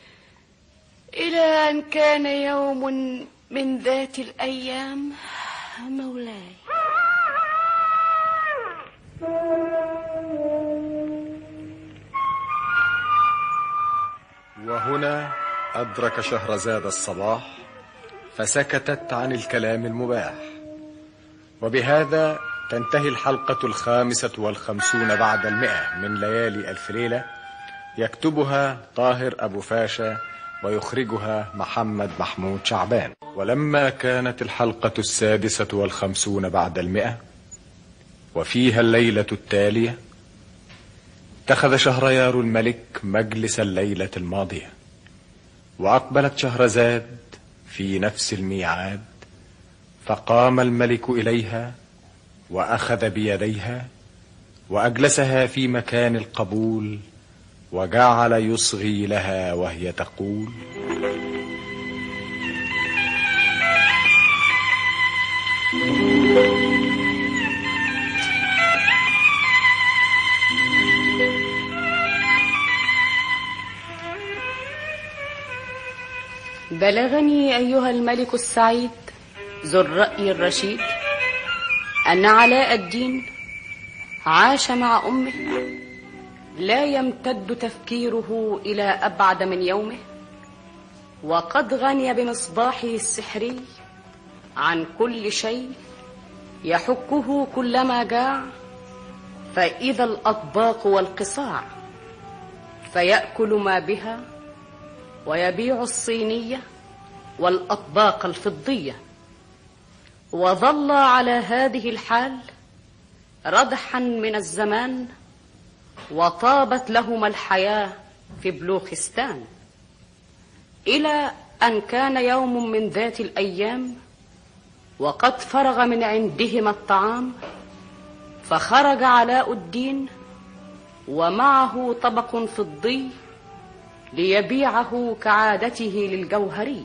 إلى أن كان يوم من ذات الأيام مولاي وهنا أدرك شهرزاد الصباح فسكتت عن الكلام المباح وبهذا تنتهي الحلقة الخامسة والخمسون بعد المئة من ليالي ألف ليلة يكتبها طاهر أبو فاشا ويخرجها محمد محمود شعبان ولما كانت الحلقة السادسة والخمسون بعد المئة وفيها الليلة التالية اتخذ شهريار الملك مجلس الليلة الماضية وأقبلت شهرزاد في نفس الميعاد فقام الملك إليها وأخذ بيديها وأجلسها في مكان القبول وجعل يصغي لها وهي تقول بلغني أيها الملك السعيد ذو الرأي الرشيد أن علاء الدين عاش مع أمه لا يمتد تفكيره إلى أبعد من يومه وقد غني بمصباحه السحري عن كل شيء يحكه كلما جاع فإذا الأطباق والقصاع فيأكل ما بها ويبيع الصينية والأطباق الفضية وظل على هذه الحال ردحا من الزمان وطابت لهما الحياة في بلوخستان إلى أن كان يوم من ذات الأيام وقد فرغ من عندهما الطعام فخرج علاء الدين ومعه طبق فضي ليبيعه كعادته للجوهري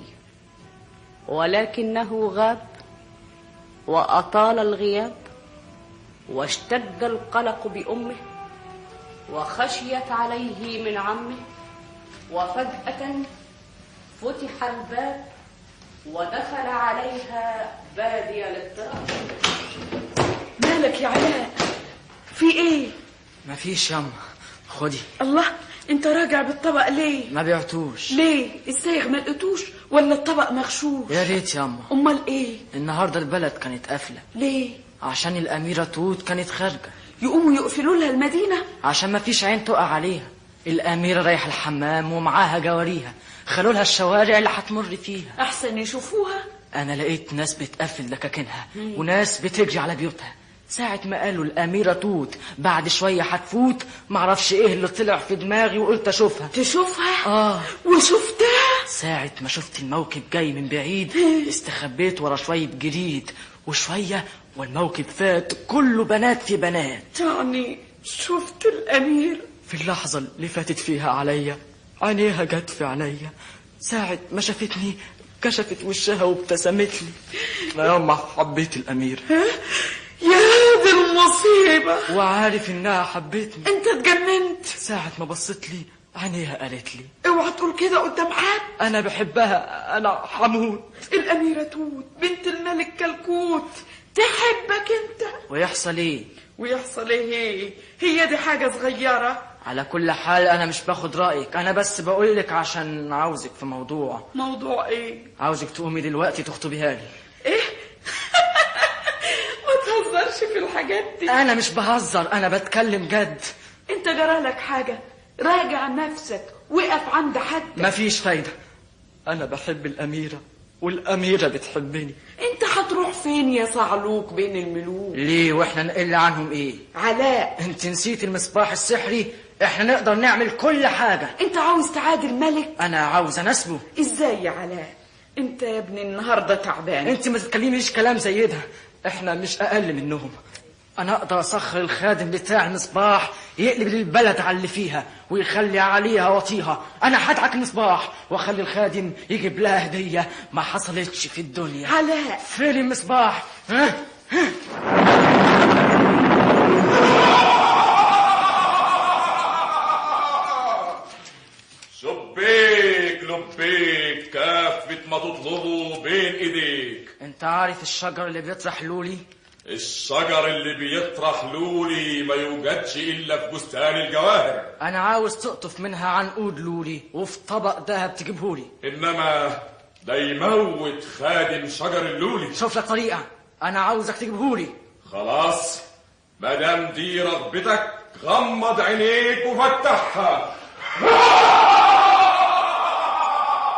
ولكنه غاب وأطال الغياب واشتد القلق بأمه وخشيت عليه من عمه وفجأة فتح الباب ودخل عليها بادي الاضطراب مالك يا علاء في ايه مفيش ياما خدي الله انت راجع بالطبق ليه ما بعتوش ليه السايغ ما لقيتوش ولا الطبق مغشوش يا ريت ياما امال ايه النهارده البلد كانت قافله ليه عشان الاميره توت كانت خارجه يقوموا يقفلوا لها المدينه عشان ما فيش عين تقع عليها الاميره رايحه الحمام ومعاها جواريها خلوا لها الشوارع اللي هتمر فيها احسن يشوفوها انا لقيت ناس بتقفل دكاكينها وناس بتجري على بيوتها ساعة ما قالوا الأميرة توت بعد شوية هتفوت معرفش ايه اللي طلع في دماغي وقلت اشوفها تشوفها اه وشفتها ساعة ما شفت الموكب جاي من بعيد استخبيت ورا شوية جريد وشوية والموكب فات كله بنات في بنات يعني شفت الأمير في اللحظة اللي فاتت فيها عليا عينيها جت في عينيا ساعة ما شافتني كشفت وشها وابتسمت لي انا يوم حبيت الأمير يا دي المصيبة وعارف انها حبتني انت اتجننت ساعة ما بصت لي عينيها قالت لي اوعى تقول كده قدام حد انا بحبها انا حمود الأميرة توت بنت الملك كلكوت تحبك انت ويحصل ايه ويحصل ايه هي دي حاجة صغيرة على كل حال انا مش باخد رايك انا بس بقولك عشان عاوزك في موضوع موضوع ايه عاوزك تقومي دلوقتي تخطبيها لي ايه ما تهزرش في الحاجات دي انا مش بهزر انا بتكلم جد انت جرالك حاجة راجع نفسك وقف عند حد مفيش فايدة انا بحب الاميرة والاميرة بتحبني انت هتروح فين يا صعلوك بين الملوك ليه واحنا نقل عنهم ايه علاء انت نسيت المصباح السحري احنا نقدر نعمل كل حاجة انت عاوز تعادل ملك انا عاوز اناسبه ازاي يا علاء انت يا ابني النهارده تعبان انت ما تتكلميش كلام زي ده احنا مش اقل منهم انا اقدر اسخر الخادم بتاع المصباح يقلب البلد على اللي فيها ويخلي عليها وطيها انا هدعك المصباح واخلي الخادم يجيب لها هديه ما حصلتش في الدنيا علاء فين المصباح ها ها شبيك لبيك كافة ما تطلبه بين ايديك انت عارف الشجر اللي بيطرح لولي الشجر اللي بيطرح لولي ما يوجدش الا في بستان الجواهر انا عاوز تقطف منها عنقود لولي وفي طبق دهب تجيبهولي انما ده يموت خادم شجر اللولي شوف لك طريقه انا عاوزك تجيبهولي خلاص مادام دي رغبتك غمض عينيك وفتحها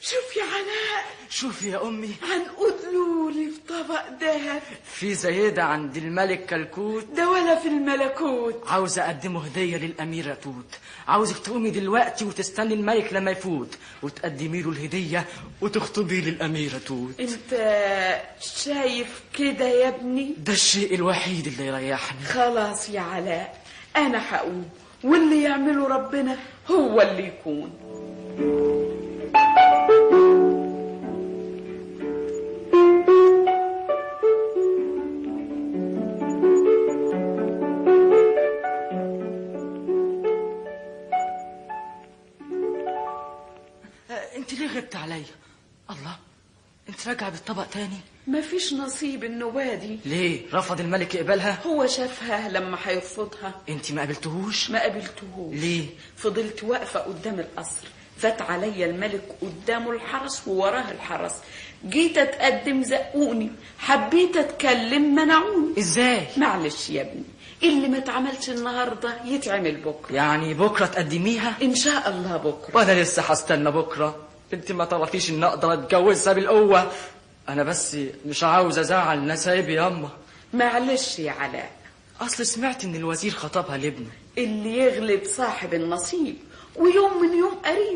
شوف يا علاء شوف يا أمي عنقود لولي في طبق دهب في زيادة عند الملك كلكوت ده ولا في الملكوت عاوز أقدمه هدية للأميرة توت عاوزك تقومي دلوقتي وتستني الملك لما يفوت وتقدمي له الهدية وتخطبي للأميرة توت انت شايف كده يا ابني ده الشيء الوحيد اللي يريحني خلاص يا علاء انا هقوم واللي يعمله ربنا هو اللي يكون آه، انت ليه غبت عليا الله انت راجعة بالطبق تاني مفيش نصيب النوادي ليه رفض الملك يقبلها هو شافها لما هيرفضها انت ما قابلتهوش ما قابلتهوش ليه فضلت واقفة قدام القصر فات عليا الملك قدامه الحرس ووراه الحرس جيت اتقدم زقوني حبيت اتكلم منعوني ازاي معلش يا ابني اللي ما اتعملش النهارده يتعمل بكره يعني بكرة تقدميها ان شاء الله بكره وانا لسه هستنى بكرة انت ما تعرفيش ان اقدر اتجوزها بالقوة انا بس مش عاوز ازعل نسايبي ياما معلش يا علاء اصل سمعت ان الوزير خطبها لابنه اللي يغلب صاحب النصيب ويوم من يوم قريب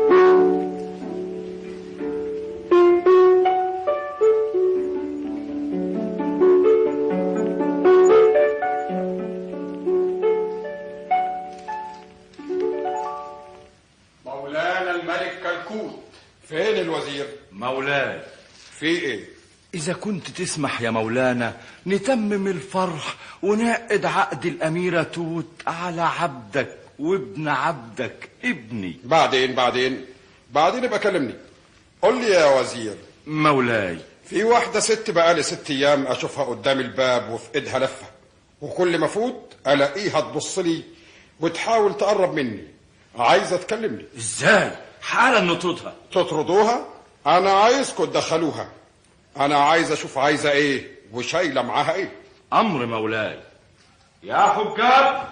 مولانا الملك كلكوت فين الوزير مولاي في ايه إذا كنت تسمح يا مولانا نتمم الفرح ونعقد عقد الأميرة توت على عبدك وابن عبدك ابني بعدين بعدين بعدين ابقى كلمني قول لي يا وزير مولاي في واحدة ست بقالي ست أيام أشوفها قدام الباب وفي إيدها لفة وكل ما أفوت ألاقيها تبص لي وتحاول تقرب مني عايزة تكلمني ازاي حالا نطردها تطردوها أنا عايزكم تدخلوها أنا عايز أشوف عايزة إيه وشايلة معاها إيه أمر مولاي يا حجاب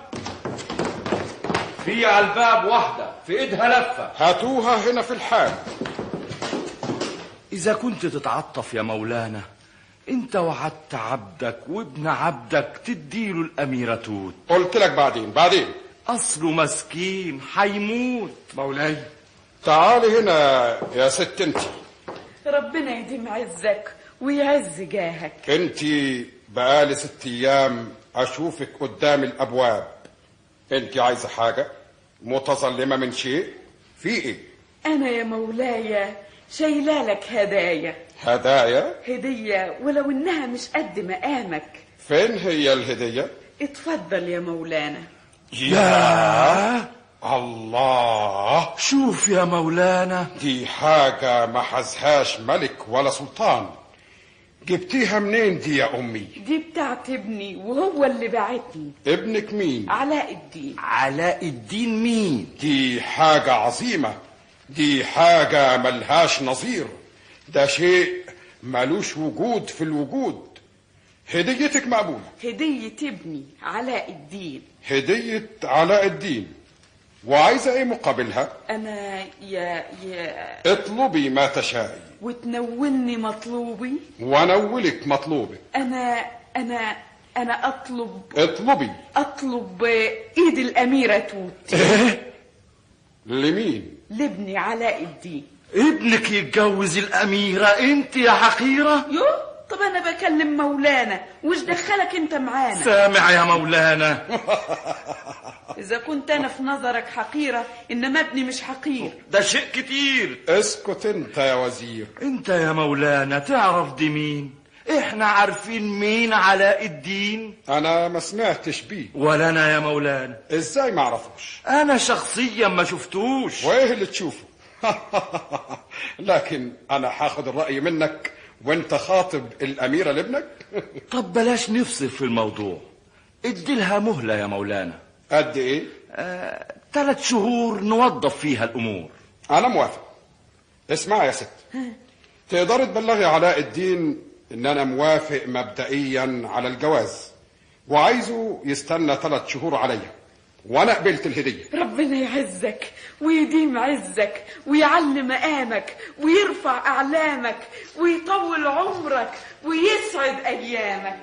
في على الباب واحدة في إيدها لفة هاتوها هنا في الحال إذا كنت تتعطف يا مولانا انت وعدت عبدك وابن عبدك تديله الأميرة توت قلت لك بعدين بعدين أصله مسكين حيموت مولاي تعالي هنا يا ست انت ربنا يديم عزك ويعز جاهك انت بقالي ست ايام اشوفك قدام الابواب انت عايزه حاجه متظلمه من شيء في ايه انا يا مولاي شايله لك هدايا هدايا هديه ولو انها مش قد مقامك فين هي الهديه اتفضل يا مولانا يا الله شوف يا مولانا دي حاجه ما حزهاش ملك ولا سلطان جبتيها منين دي يا امي دي بتاعت ابني وهو اللي بعتني ابنك مين علاء الدين علاء الدين مين دي حاجه عظيمه دي حاجه ملهاش نظير ده شيء ملوش وجود في الوجود هديتك مقبوله هديه ابني علاء الدين هديه علاء الدين وعايزه ايه مقابلها انا يا يا اطلبي ما تشائي وتنولني مطلوبي ونولك مطلوبك انا انا انا اطلب اطلبي اطلب ايد الاميره توت لمين لابني علاء الدين ابنك يتجوز الأميرة انت يا حقيرة يو طب انا بكلم مولانا وش دخلك انت معانا سامع يا مولانا اذا كنت انا في نظرك حقيره انما ابني مش حقير ده شيء كتير اسكت انت يا وزير انت يا مولانا تعرف دي مين احنا عارفين مين علاء الدين انا ما سمعتش بيه ولا انا يا مولانا ازاي ما اعرفوش انا شخصيا ما شفتوش وايه اللي تشوفه لكن انا هاخد الرأي منك وانت خاطب الاميرة لابنك طب بلاش نفصل في الموضوع اديلها مهلة يا مولانا قد ايه آه، ثلاث شهور نوظف فيها الامور انا موافق اسمع يا ست تقدري تبلغي علاء الدين ان انا موافق مبدئيا على الجواز وعايزه يستنى ثلاث شهور عليا وانا قبلت الهديه ربنا يعزك ويديم عزك ويعلي مقامك ويرفع أعلامك ويطول عمرك ويسعد أيامك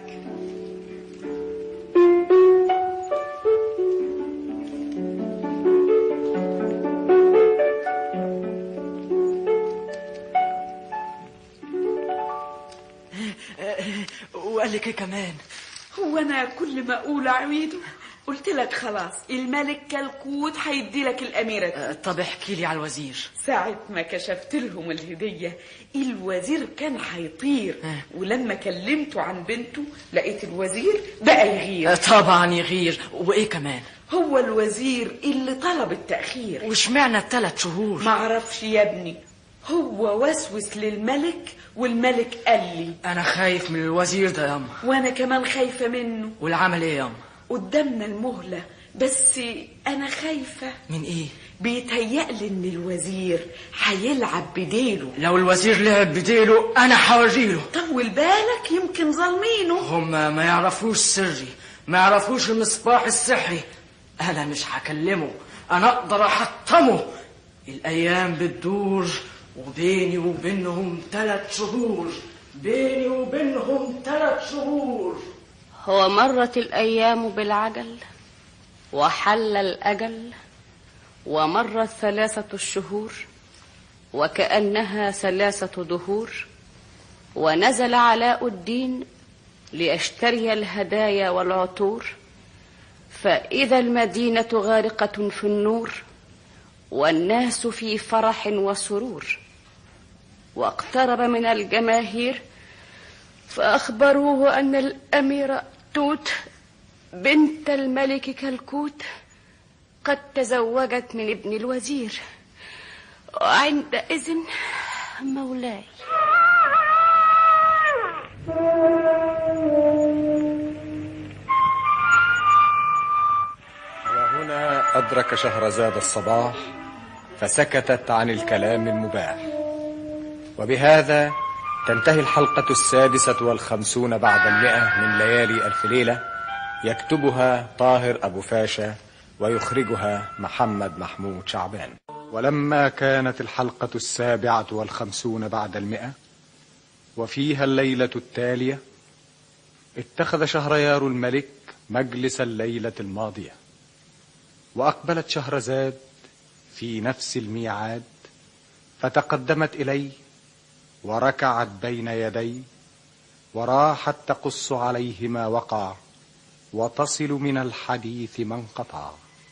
وقال لك ايه كمان هو أنا كل ما أقول عميده قلت لك خلاص الملك كلكوت هيدي لك الأميرة أه، طب احكي لي على الوزير ساعة ما كشفت لهم الهدية الوزير كان هيطير ولما كلمته عن بنته لقيت الوزير بقى يغير أه، طبعا يغير وايه كمان هو الوزير اللي طلب التأخير واشمعنى الثلاث شهور معرفش يا ابني هو وسوس للملك والملك قال لي انا خايف من الوزير ده ياما وانا كمان خايفة منه والعمل ايه ياما قدامنا المهلة بس انا خايفة من ايه بيتهيألي ان الوزير هيلعب بديله لو الوزير لعب بديله انا هوريله طول بالك يمكن ظالمينه هم ما يعرفوش سري ما يعرفوش المصباح السحري انا مش هكلمه انا اقدر احطمه الايام بتدور وبيني وبينهم ثلاث شهور بيني وبينهم ثلاث شهور هو مرت الأيام بالعجل وحل الأجل ومرت ثلاثة الشهور وكأنها ثلاثة دهور ونزل علاء الدين ليشتري الهدايا والعطور فإذا المدينة غارقة في النور والناس في فرح وسرور واقترب من الجماهير فأخبروه أن الأميرة توت بنت الملك كلكوت قد تزوجت من ابن الوزير وعندئذ مولاي وهنا أدرك شهرزاد الصباح فسكتت عن الكلام المباح وبهذا تنتهي الحلقة السادسة والخمسون بعد المئة من ليالي ألف ليلة يكتبها طاهر أبو فاشا ويخرجها محمد محمود شعبان ولما كانت الحلقة السابعة والخمسون بعد المئة وفيها الليلة التالية اتخذ شهريار الملك مجلس الليلة الماضية وأقبلت شهرزاد في نفس الميعاد فتقدمت إليه وركعت بين يديه وراحت تقص عليه ما وقع وتصل من الحديث ما انقطع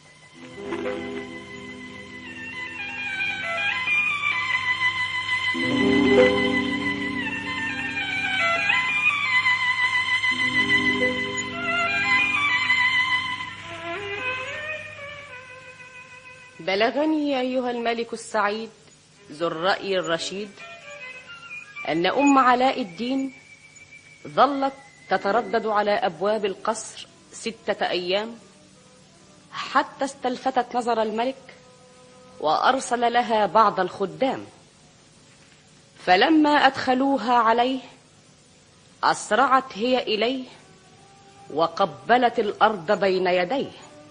بلغني أيها الملك السعيد ذو الرأي الرشيد أن أم علاء الدين ظلت تتردد على أبواب القصر ستة أيام حتى استلفتت نظر الملك وأرسل لها بعض الخدام فلما أدخلوها عليه أسرعت هي إليه وقبلت الأرض بين يديه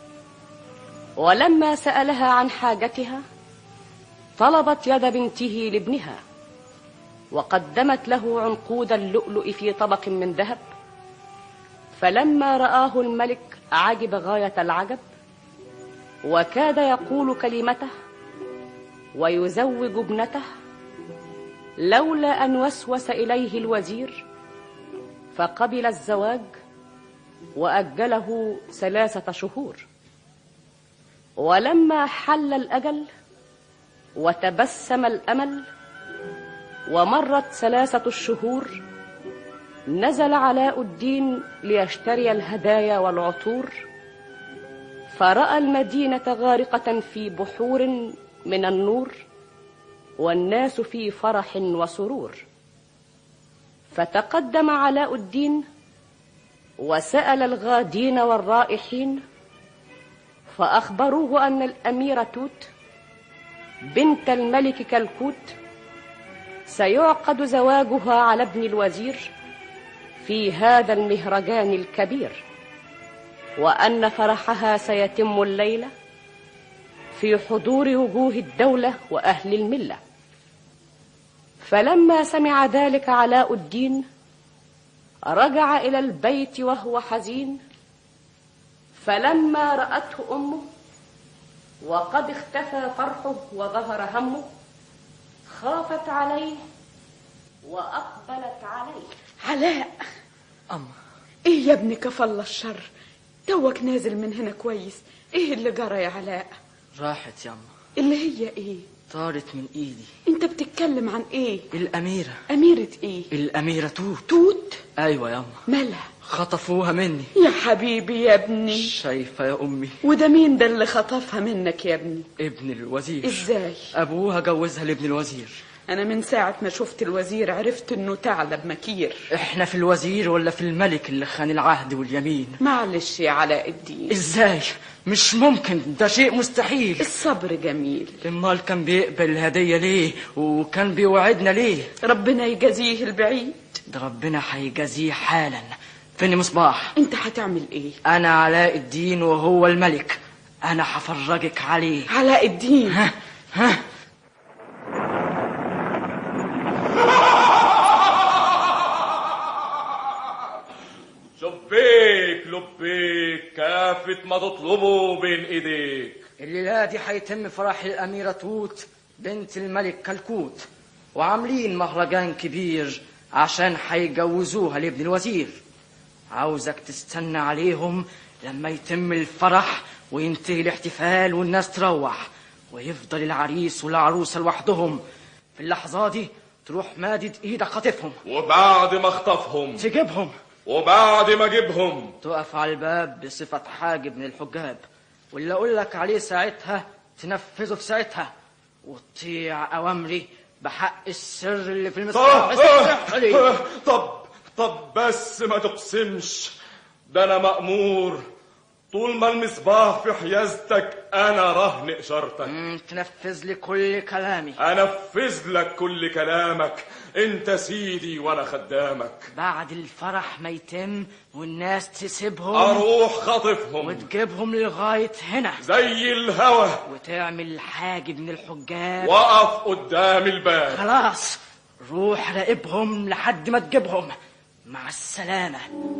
ولما سألها عن حاجتها طلبت يد بنته لابنها وقدمت له عنقود اللؤلؤ في طبق من ذهب فلما رآه الملك عجب غاية العجب وكاد يقول كلمته ويزوج ابنته لولا أن وسوس إليه الوزير فقبل الزواج وأجله ثلاثة شهور ولما حل الأجل وتبسم الأمل ومرت ثلاثة الشهور نزل علاء الدين ليشتري الهدايا والعطور فرأى المدينة غارقة في بحور من النور والناس في فرح وسرور فتقدم علاء الدين وسأل الغادين والرائحين فأخبروه أن الأميرة توت بنت الملك كلكوت سيعقد زواجها على ابن الوزير في هذا المهرجان الكبير وأن فرحها سيتم الليلة في حضور وجوه الدولة وأهل الملة فلما سمع ذلك علاء الدين رجع إلى البيت وهو حزين فلما رأته أمه وقد اختفى فرحه وظهر همه خافت عليه وأقبلت عليه علاء أما ايه يا ابني كفى الله الشر توك نازل من هنا كويس ايه اللي جرى يا علاء راحت ياما اللي هي ايه طارت من ايدي انت بتتكلم عن ايه الأميرة أميرة ايه الأميرة توت توت أيوة ياما مالها خطفوها مني يا حبيبي يا ابني شايفة يا أمي وده مين ده اللي خطفها منك يا ابني ابن الوزير ازاي أبوها جوزها لابن الوزير انا من ساعة ما شفت الوزير عرفت انه ثعلب مكير احنا في الوزير ولا في الملك اللي خان العهد واليمين معلش يا علاء الدين ازاي مش ممكن ده شيء مستحيل الصبر جميل امال كان بيقبل الهدية ليه وكان بيوعدنا ليه ربنا يجازيه البعيد ده ربنا هيجازيه حالا فين مصباح انت هتعمل ايه انا علاء الدين وهو الملك انا هفرجك عليه علاء الدين ها ها شبيك لبيك كافة ما تطلبه بين ايديك الليلة دي هيتم فرح الأميرة توت بنت الملك كلكوت وعاملين مهرجان كبير عشان هيجوزوها لابن الوزير عاوزك تستنى عليهم لما يتم الفرح وينتهي الاحتفال والناس تروح ويفضل العريس والعروسة لوحدهم في اللحظة دي تروح مادد ايدك خاطفهم وبعد ما اخطفهم تجيبهم وبعد ما اجيبهم تقف على الباب بصفة حاجب من الحجاب واللي أقول لك عليه ساعتها تنفذه في ساعتها وتطيع أوامري بحق السر اللي في المصباح السحري طب طب بس ما تقسمش ده انا مأمور طول ما المصباح في حيازتك انا رهن اشارتك مم، تنفذ لي كل كلامي انفذ لك كل كلامك انت سيدي وانا خدامك بعد الفرح ما يتم والناس تسيبهم اروح خاطفهم وتجيبهم لغاية هنا زي الهوى وتعمل حاجب من الحجاب وقف قدام الباب خلاص روح راقبهم لحد ما تجيبهم مع السلامة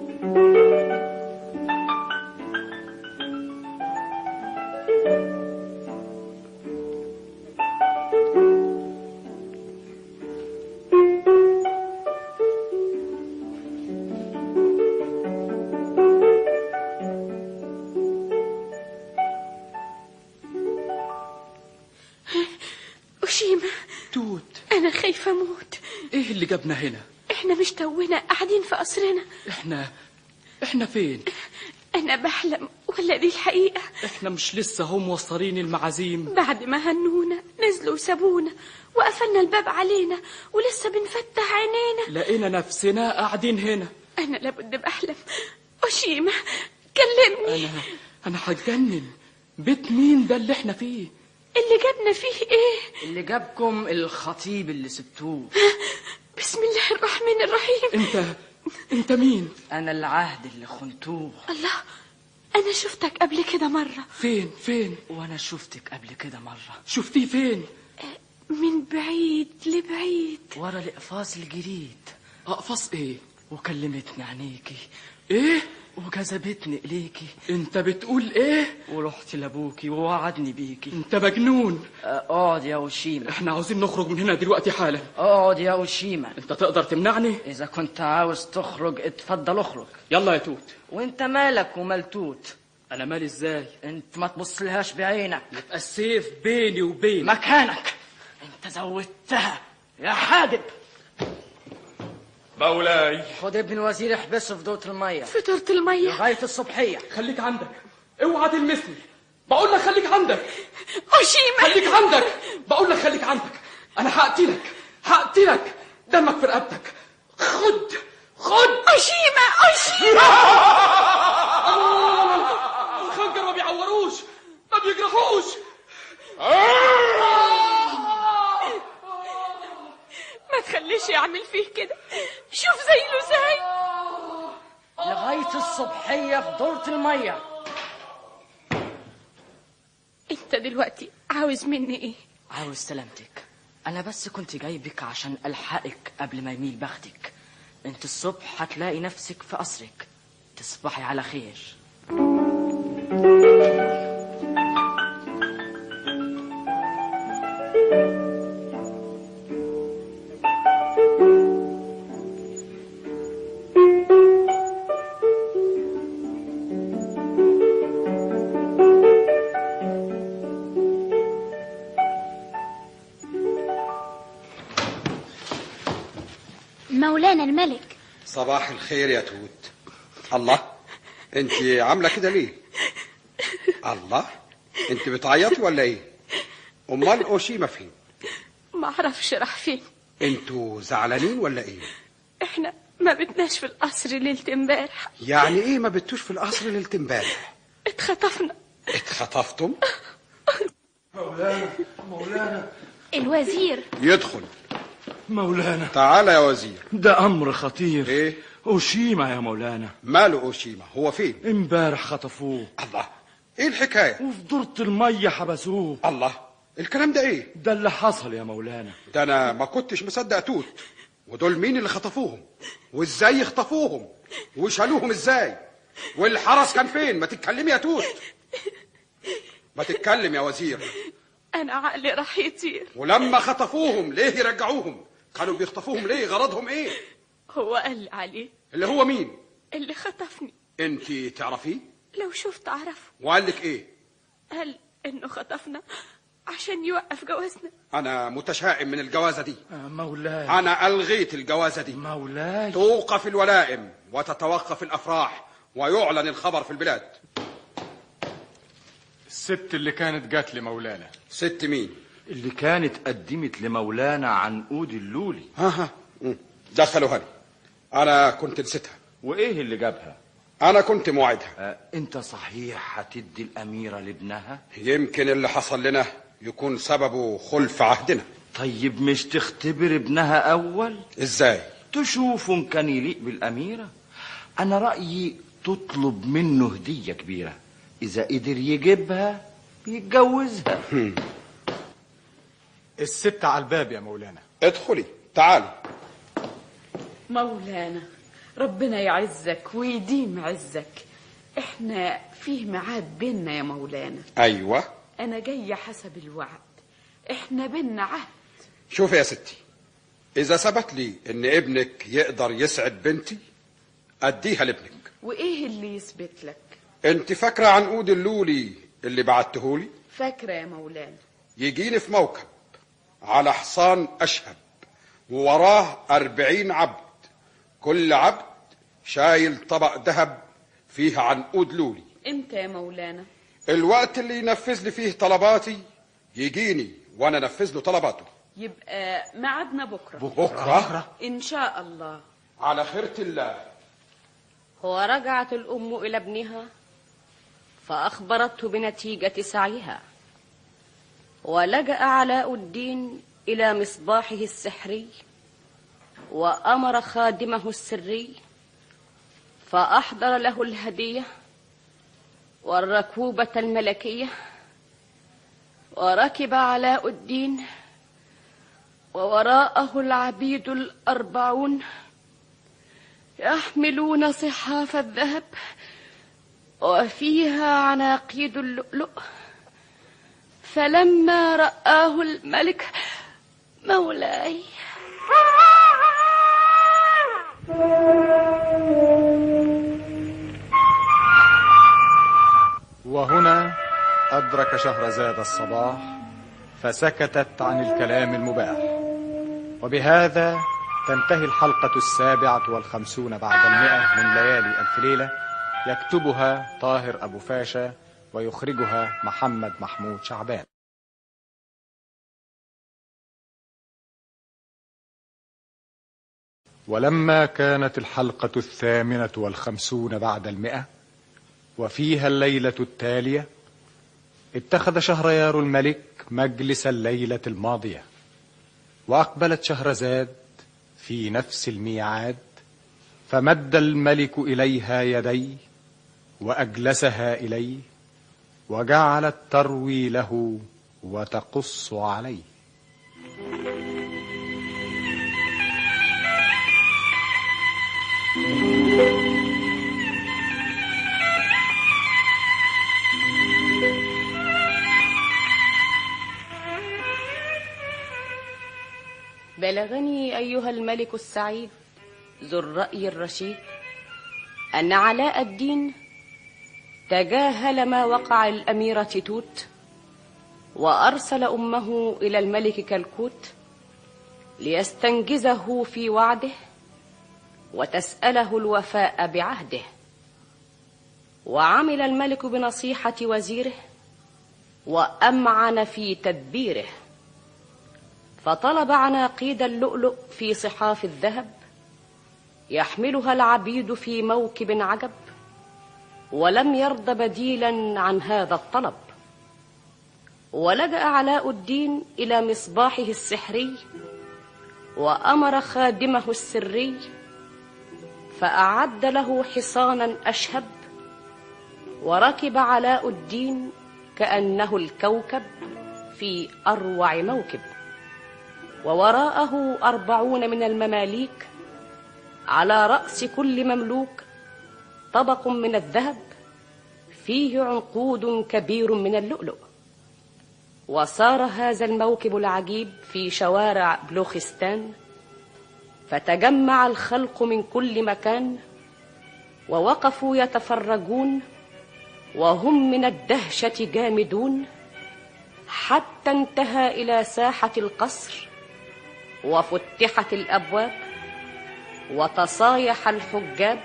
أشيمة توت أنا خايفة أموت ايه اللي جابنا هنا إحنا مش تونا قاعدين في قصرنا احنا احنا فين أنا بحلم ولا دي الحقيقة احنا مش لسه هم موصلين المعازيم بعد ما هنونا نزلوا وسابونا وقفلنا الباب علينا ولسه بنفتح عينينا لقينا نفسنا قاعدين هنا أنا لابد بحلم أشيمة كلمني انا انا هتجنن بيت مين ده اللي احنا فيه اللي جابنا فيه إيه اللي جابكم الخطيب اللي سبتوه بسم الله الرحمن الرحيم انت انت مين انا العهد اللي خنتوه الله أنا شفتك قبل كده مرة فين فين وانا شفتك قبل كده مرة شفتيه فين من بعيد لبعيد ورا الاقفاص الجديد اقفص ايه وكلمتني عينيكي ايه وجذبتني اليكي انت بتقول ايه ورحت لابوكي ووعدني بيكي انت مجنون اقعد يا وشيمة احنا عاوزين نخرج من هنا دلوقتي حالا اقعد يا وشيمة انت تقدر تمنعني اذا كنت عاوز تخرج اتفضل اخرج يلا يا توت وانت مالك ومال توت انا مالي ازاي انت ما تبصلهاش بعينك يبقى السيف بيني وبين مكانك انت زودتها يا حاجب مولاي خد ابن الوزير احبسه في دورة المية فطرت المية لغاية الصبحية خليك عندك اوعى تلمسني بقول لك خليك عندك أشيمة خليك عندك بقول لك خليك عندك انا هقتلك هقتلك دمك في رقبتك خد خد أشيمة أشيمة الخنجر ما بيعوروش ما بيجرحوش ما تخليش يعمل فيه كده شوف زيله ازاي لغاية الصبحية في دورة المية انت دلوقتي عاوز مني ايه عاوز سلامتك أنا بس كنت جايبك عشان ألحقك قبل ما يميل بختك انت الصبح هتلاقي نفسك في قصرك تصبحي على خير مولانا الملك صباح الخير يا توت الله انت عامله كده ليه الله انت بتعيطي ولا ايه امال اوشيما فين ما اعرفش راح فين انتوا زعلانين ولا ايه احنا ما بتناش في القصر ليلة امبارح يعني ايه ما بتوش في القصر ليله امبارح اتخطفنا اتخطفتم مولانا مولانا الوزير يدخل مولانا تعالى يا وزير ده أمر خطير ايه أوشيما يا مولانا ماله اوشيما هو فين امبارح خطفوه الله ايه الحكايه وفي دورة المية حبسوه الله الكلام ده ايه ده اللي حصل يا مولانا ده انا ما كنتش مصدق توت ودول مين اللي خطفوهم وازاي يخطفوهم وشالوهم ازاي والحرس كان فين ما تتكلمي يا توت ما تتكلم يا وزير انا عقلي راح يطير ولما خطفوهم ليه يرجعوهم كانوا بيخطفوهم ليه غرضهم ايه هو قال لي عليه اللي هو مين اللي خطفني انت تعرفيه لو شفت اعرفه وقال لك ايه قال انه خطفنا عشان يوقف جوازنا انا متشائم من الجوازه دي مولاي انا الغيت الجوازه دي مولاي توقف الولائم وتتوقف الافراح ويعلن الخبر في البلاد الست اللي كانت جات لمولانا ست مين اللي كانت قدمت لمولانا عنقود اللولي ها ها مم. دخلوا هاني انا كنت نسيتها وايه اللي جابها انا كنت موعدها آه انت صحيح هتدي الاميره لابنها يمكن اللي حصل لنا يكون سببه خلف عهدنا طيب مش تختبر ابنها اول ازاي تشوف ان كان يليق بالاميره انا رايي تطلب منه هديه كبيره اذا قدر يجيبها يتجوزها الست على الباب يا مولانا ادخلي تعالي مولانا ربنا يعزك ويديم عزك احنا فيه ميعاد بينا يا مولانا ايوه انا جاية حسب الوعد احنا بينا عهد شوف يا ستي اذا ثبت لي ان ابنك يقدر يسعد بنتي اديها لابنك وايه اللي يثبت لك انت فاكره عنقود اللولي اللي بعتهولي فاكرة يا مولانا يجيني في موكب على حصان أشهب ووراه أربعين عبد كل عبد شايل طبق ذهب فيه عنقود لولي امتى يا مولانا الوقت اللي ينفذ لي فيه طلباتي يجيني وانا انفذ له طلباته يبقى ميعادنا بكرة بكره ان شاء الله على خيرة الله ورجعت الأم إلى ابنها فأخبرته بنتيجة سعيها ولجأ علاء الدين إلى مصباحه السحري وأمر خادمه السري فأحضر له الهدية والركوبة الملكية وركب علاء الدين ووراءه العبيد الأربعون يحملون صحاف الذهب وفيها عناقيد اللؤلؤ فلما رآه الملك مولاي وهنا أدرك شهرزاد الصباح فسكتت عن الكلام المباح وبهذا تنتهي الحلقة السابعة والخمسون بعد المئة من ليالي ألف ليلة يكتبها طاهر أبو فاشا ويخرجها محمد محمود شعبان ولما كانت الحلقة الثامنة والخمسون بعد المئة وفيها الليلة التالية اتخذ شهريار الملك مجلس الليلة الماضية وأقبلت شهرزاد في نفس الميعاد فمد الملك إليها يديه وأجلسها إليه وجعلت تروي له وتقص عليه بلغني أيها الملك السعيد ذو الرأي الرشيد أن علاء الدين تجاهل ما وقع الأميرة توت وأرسل أمه إلى الملك كلكوت ليستنجزه في وعده وتسأله الوفاء بعهده وعمل الملك بنصيحة وزيره وأمعن في تدبيره فطلب عناقيد اللؤلؤ في صحاف الذهب يحملها العبيد في موكب عجب ولم يرض بديلا عن هذا الطلب ولجأ علاء الدين إلى مصباحه السحري وأمر خادمه السري فأعد له حصانا أشهب وركب علاء الدين كأنه الكوكب في أروع موكب ووراءه أربعون من المماليك على رأس كل مملوك طبق من الذهب فيه عنقود كبير من اللؤلؤ وسار هذا الموكب العجيب في شوارع بلوخستان فتجمع الخلق من كل مكان ووقفوا يتفرجون وهم من الدهشة جامدون حتى انتهى إلى ساحة القصر وفتحت الأبواب وتصايح الحجاب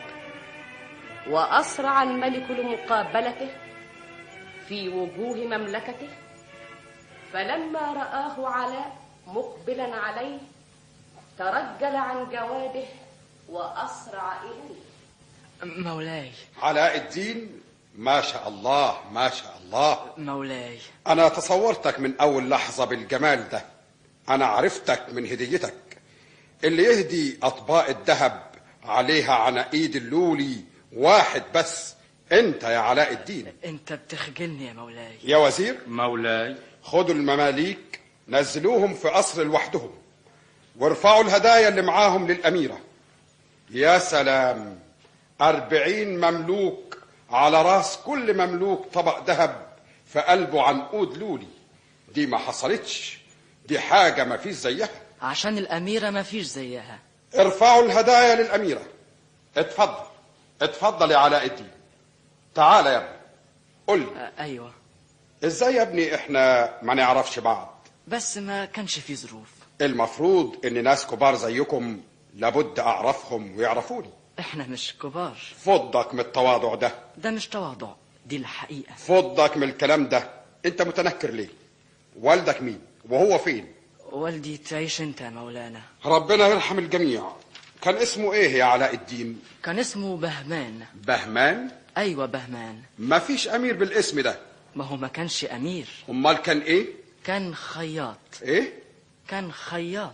وأسرع الملك لمقابلته في وجوه مملكته فلما رآه علاء مقبلا عليه ترجل عن جواده وأسرع إليه مولاي علاء الدين ما شاء الله ما شاء الله مولاي أنا تصورتك من أول لحظة بالجمال ده أنا عرفتك من هديتك اللي يهدي أطباق الذهب عليها عناقيد اللولي واحد بس أنت يا علاء الدين انت بتخجلني يا مولاي يا وزير مولاي خدوا المماليك نزلوهم في قصر لوحدهم وارفعوا الهدايا اللي معاهم للأميرة يا سلام أربعين مملوك على راس كل مملوك طبق ذهب في قلبه عنقود لولي دي ما حصلتش دي حاجة ما فيش زيها عشان الأميرة ما فيش زيها ارفعوا الهدايا للأميرة اتفضل اتفضل يا علاء الدين تعال يا ابني قل لي آه، أيوة ازاي يا ابني احنا ما نعرفش بعض بس ما كانش في ظروف المفروض ان ناس كبار زيكم لابد اعرفهم ويعرفوني احنا مش كبار فضك من التواضع ده ده مش تواضع دي الحقيقة فضك من الكلام ده انت متنكر ليه والدك مين وهو فين والدي تعيش انت يا مولانا ربنا يرحم الجميع كان اسمه ايه يا علاء الدين كان اسمه بهمان بهمان أيوة بهمان ما فيش امير بالاسم ده ما هو ما كانش أمير امال كان ايه كان خياط ايه كان خياط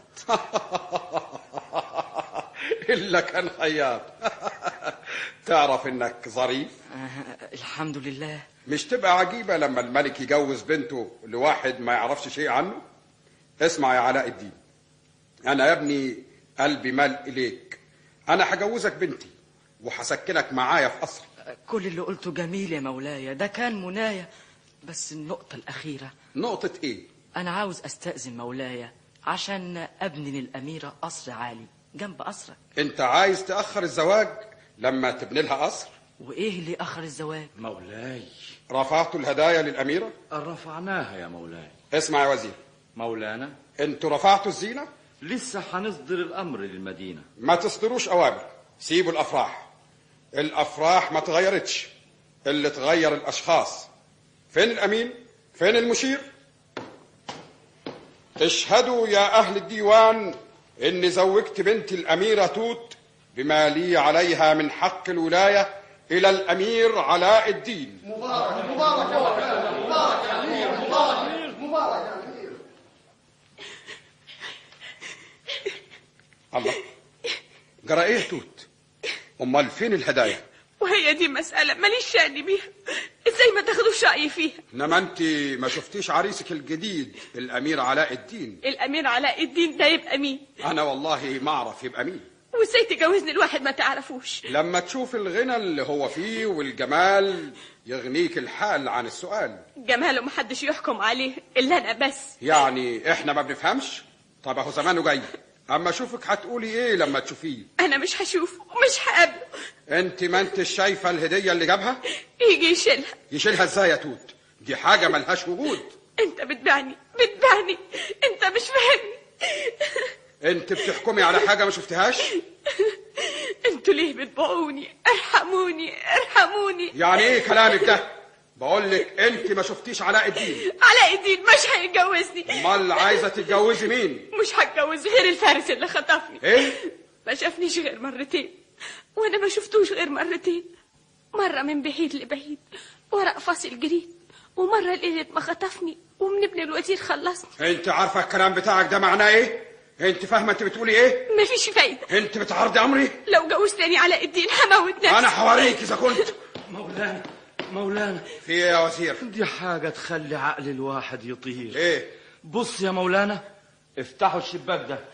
الا كان خياط تعرف انك ظريف آه، الحمد لله مش تبقى عجيبة لما الملك يجوز بنته لواحد ما يعرفش شيء عنه اسمع يا علاء الدين انا يا ابني قلبي مال اليك انا هجوزك بنتي وهسكنك معايا في قصري كل اللي قلته جميل يا مولاي ده كان منايا بس النقطة الأخيرة نقطة ايه أنا عاوز أستأذن مولاي عشان أبني للأميرة قصر عالي جنب قصرك انت عايز تأخر الزواج لما تبني لها قصر وإيه اللي أخر الزواج مولاي رفعتوا الهدايا للأميرة رفعناها يا مولاي اسمع يا وزير مولانا انتوا رفعتوا الزينة لسه هنصدر الأمر للمدينة ما تصدروش أوامر سيبوا الأفراح الأفراح ما تغيرتش اللي تغير الأشخاص فين الأمين فين المشير اشهدوا يا أهل الديوان إني زوجت بنتي الأميرة توت بما لي عليها من حق الولاية إلى الأمير علاء الدين مبارك مبارك مبارك يا امير مبارك مبارك يا امير الله جرى ايه يا توت امال فين الهدايا وهي دي مسألة ماليش شأن بيها ازاي ما تاخدوش رأيي فيها انما انت ما شفتيش عريسك الجديد الامير علاء الدين الأمير علاء الدين ده يبقى مين انا والله ما اعرف يبقى مين وازاي تجوزني الواحد ما تعرفوش لما تشوف الغنى اللي هو فيه والجمال يغنيك الحال عن السؤال جماله محدش يحكم عليه إلا أنا بس يعني احنا ما بنفهمش طب اهو زمانه جاي اما اشوفك هتقولي ايه لما تشوفيه أنا مش هشوفه ومش هقابله انت ما انت شايفه الهديه اللي جابها يجي يشيلها يشيلها ازاي يا توت دي حاجه ملهاش وجود أنت بتبعني بتبعني أنت مش فاهمني انت بتحكمي على حاجه ما شفتهاش أنتوا ليه بتبيعوني ارحموني ارحموني يعني ايه كلامك ده بقول لك انت ما شفتيش علاء الدين علاء الدين مش هيتجوزني امال عايزه تتجوزي مين مش هتجوز غير الفارس اللي خطفني ايه ما شافنيش غير مرتين وانا ما شفتوش غير مرتين مرة من بعيد لبعيد ورق فاصل جريد ومرة ليلة ما خطفني ومن ابن الوزير خلصني انت عارفه الكلام بتاعك ده معناه ايه انت فاهمه انت بتقولي ايه مفيش فايدة انت بتعرضي امري لو جوزتني علاء الدين هموت نفسي انا حواريك اذا كنت مولانا مولانا في ايه يا وزير دي حاجة تخلي عقل الواحد يطير ايه بص يا مولانا افتحوا الشباك ده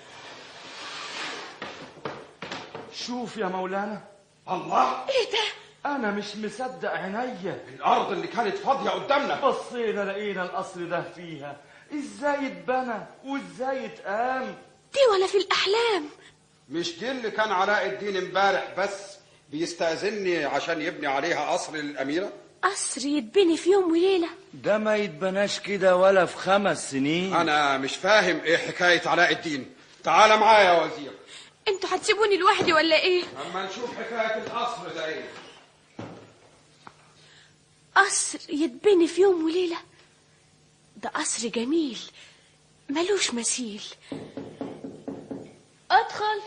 شوف يا مولانا الله ايه ده انا مش مصدق عينيا الارض اللي كانت فاضيه قدامنا بصينا لقينا القصر ده فيها ازاي اتبنى وازاي اتقام دي ولا في الأحلام مش دي اللي كان علاء الدين امبارح بس بيستأذني عشان يبني عليها قصر للأميرة قصر يتبني في يوم وليلة ده ما يتبناش كده ولا في خمس سنين أنا مش فاهم إيه حكاية علاء الدين تعال معايا يا وزير انتوا هتسيبوني لوحدي ولا ايه أما نشوف حكاية القصر ده إيه قصر يتبني في يوم وليلة ده قصر جميل ملوش مثيل ادخل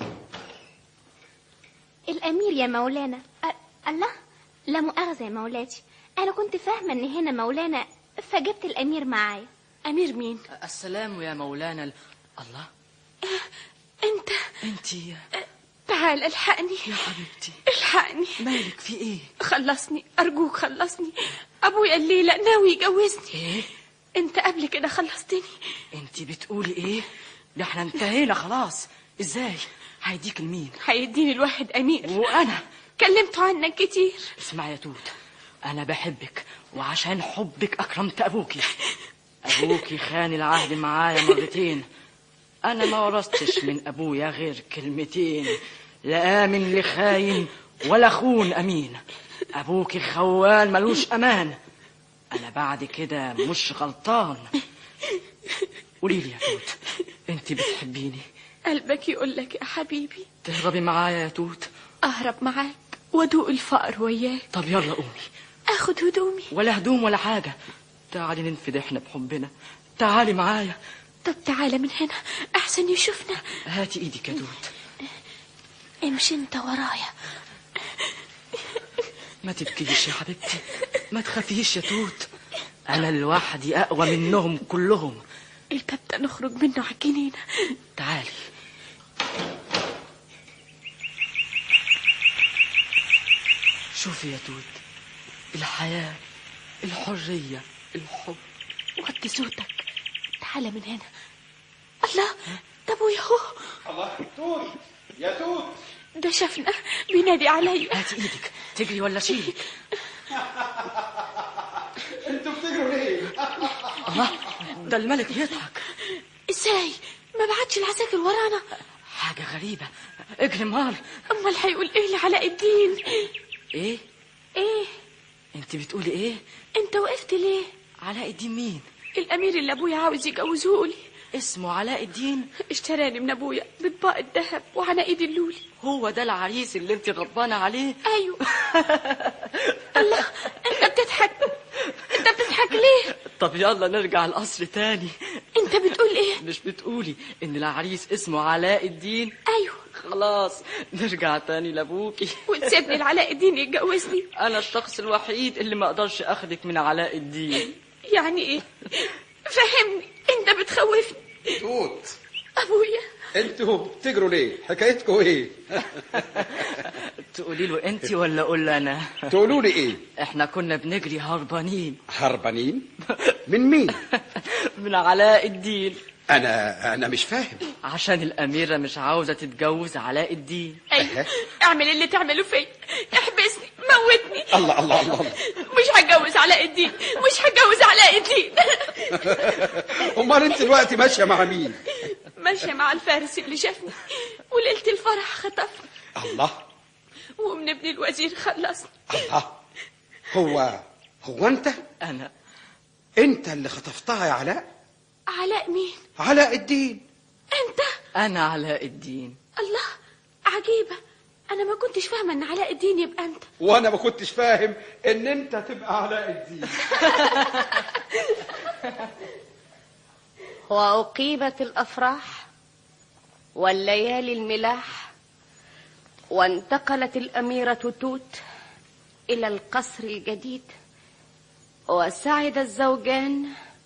الأمير يا مولانا أ- الله لا مؤاخذة يا مولاتي أنا كنت فاهمة إن هنا مولانا فجبت الأمير معايا أمير مين؟ السلام يا مولانا ال... الله انت انت تعال الحقني يا حبيبتي الحقني مالك في ايه خلصني أرجوك خلصني أبويا الليلة ناوي يجوزني ايه انت قبل كده خلصتني انت بتقولي ايه ده احنا انتهينا خلاص ازاي هيديك لمين هيديني الواحد أمير وانا كلمته عنك كتير اسمع يا توت انا بحبك وعشان حبك اكرمت ابوكي ابوكي خان العهد معايا مرتين انا ما ورثتش من ابويا غير كلمتين لا امن لخاين ولا خون امين ابوكي خوان ملوش امان انا بعد كده مش غلطان قولي لي يا توت انت بتحبيني قلبك يقول لك يا حبيبي تهربي معايا يا توت أهرب معاك وادوق الفقر وياك طب يلا قومي اخد هدومي ولا هدوم ولا حاجة تعالي ننفد احنا بحبنا تعالي معايا طب تعالى من هنا احسن يشوفنا هاتي ايدك يا توت امشي انت ورايا ما تبكيش يا حبيبتي ما تخافيش يا توت انا لوحدي اقوى منهم كلهم الباب ده نخرج منه على الجنينة تعالي شوفي يا توت الحياة الحرية الحب وطي صوتك تعالى من هنا الله ده ابويا اهو الله توت يا توت ده شافنا بينادي عليا هاتي ايدك تجري ولا شيلك انتوا بتجروا ليه الله ده الملك يضحك ازاي ما بعتش العساكر ورانا حاجة غريبة اجري مال امال هيقول ايه لعلاء الدين ايه ايه انت بتقولي ايه انت وقفت ليه علاء الدين مين الامير اللي ابويا عاوز يجوزهولي اسمه علاء الدين اشتراني من ابويا بطباق الذهب وعناقيد اللولي هو ده العريس اللي انت غضبانة عليه ايوه الله انت بتضحك انت بتضحك ليه طب يلا نرجع القصر تاني انت بتقول ايه مش بتقولي ان العريس اسمه علاء الدين ايوه خلاص نرجع تاني لابوكي وتسيبني لعلاء الدين يتجوزني انا الشخص الوحيد اللي ما اقدرش اخدك من علاء الدين يعني ايه فهمني انت بتخوفني توت ابويا انتوا بتجروا ليه حكايتكم ايه تقولي له انت ولا اقول له انا تقولوا لي ايه احنا كنا بنجري هربانين هربانين من مين من علاء الدين انا انا مش فاهم عشان الاميره مش عاوزه تتجوز علاء الدين ايوه اعمل اللي تعمله فيا احبسني موتني الله الله الله الله. مش هتجوز علاء الدين مش هتجوز علاء الدين امال انت دلوقتي ماشيه مع مين ماشيه مع الفارس اللي شافني وليله الفرح خطفني الله ومن ابن الوزير خلصني الله هو هو انت انا انت اللي خطفتها يا علاء علاء مين علاء الدين انت انا علاء الدين الله عجيبه انا ما كنتش فاهمه ان علاء الدين يبقى انت وانا ما كنتش فاهم ان انت تبقى علاء الدين وأقيمت الأفراح والليالي الملاح وانتقلت الأميرة توت إلى القصر الجديد وسعد الزوجان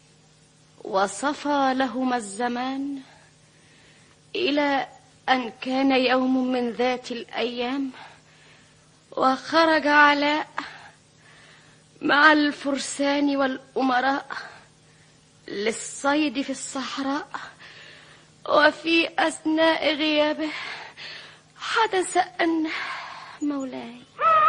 وصفى لهما الزمان إلى أن كان يوم من ذات الأيام وخرج علاء مع الفرسان والأمراء للصيد في الصحراء وفي أثناء غيابه حدث أن مولاي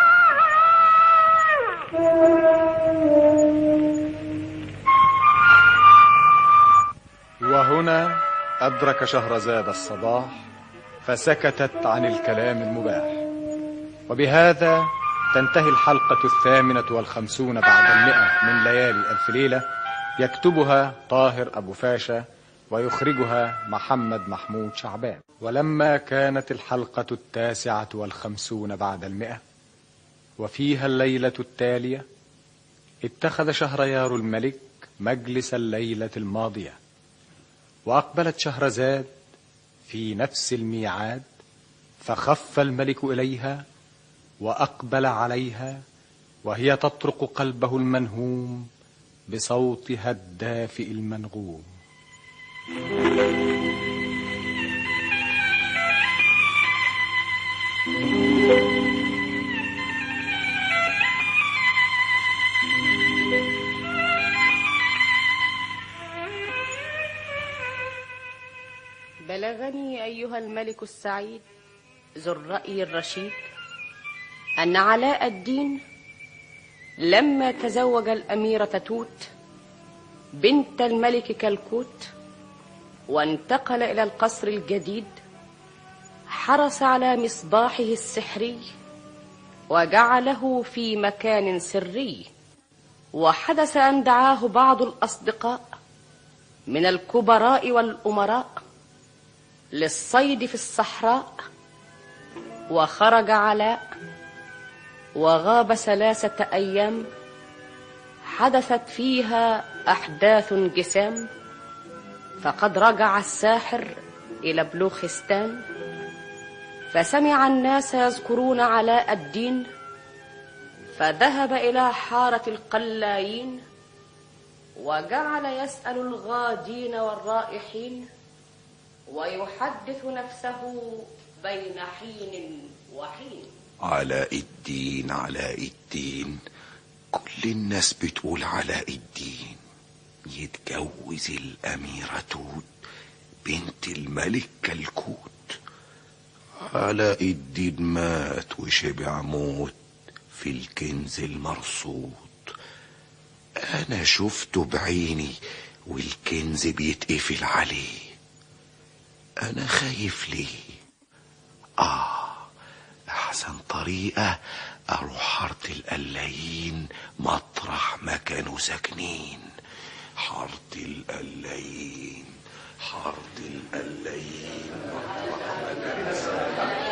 وهنا أدرك شهرزاد الصباح فسكتت عن الكلام المباح وبهذا تنتهي الحلقة الثامنة والخمسون بعد المئة من ليالي ألف ليلة يكتبها طاهر أبو فاشا ويخرجها محمد محمود شعبان ولما كانت الحلقة التاسعة والخمسون بعد المئة وفيها الليلة التالية اتخذ شهريار الملك مجلس الليلة الماضية وأقبلت شهرزاد في نفس الميعاد فخف الملك إليها وأقبل عليها وهي تطرق قلبه المنهوم بصوتها الدافئ المنغوم بلغني أيها الملك السعيد ذو الرأي الرشيد أن علاء الدين لما تزوج الأميرة توت بنت الملك كلكوت وانتقل إلى القصر الجديد حرص على مصباحه السحري وجعله في مكان سري وحدث أن دعاه بعض الأصدقاء من الكبراء والأمراء للصيد في الصحراء وخرج علاء وغاب ثلاثة أيام حدثت فيها أحداث جسام فقد رجع الساحر إلى بلوخستان فسمع الناس يذكرون علاء الدين فذهب إلى حارة القلايين وجعل يسأل الغادين والرائحين ويحدث نفسه بين حين وحين علاء الدين علاء الدين كل الناس بتقول علاء الدين يتجوز الأميرة توت بنت الملك كلكوت علاء الدين مات وشبع موت في الكنز المرصود أنا شفته بعيني والكنز بيتقفل عليه أنا خايف ليه آه أحسن طريقة أروح حارة القلايين مطرح ما كانوا ساكنين حارة القلايين حارة القلايين مطرح ما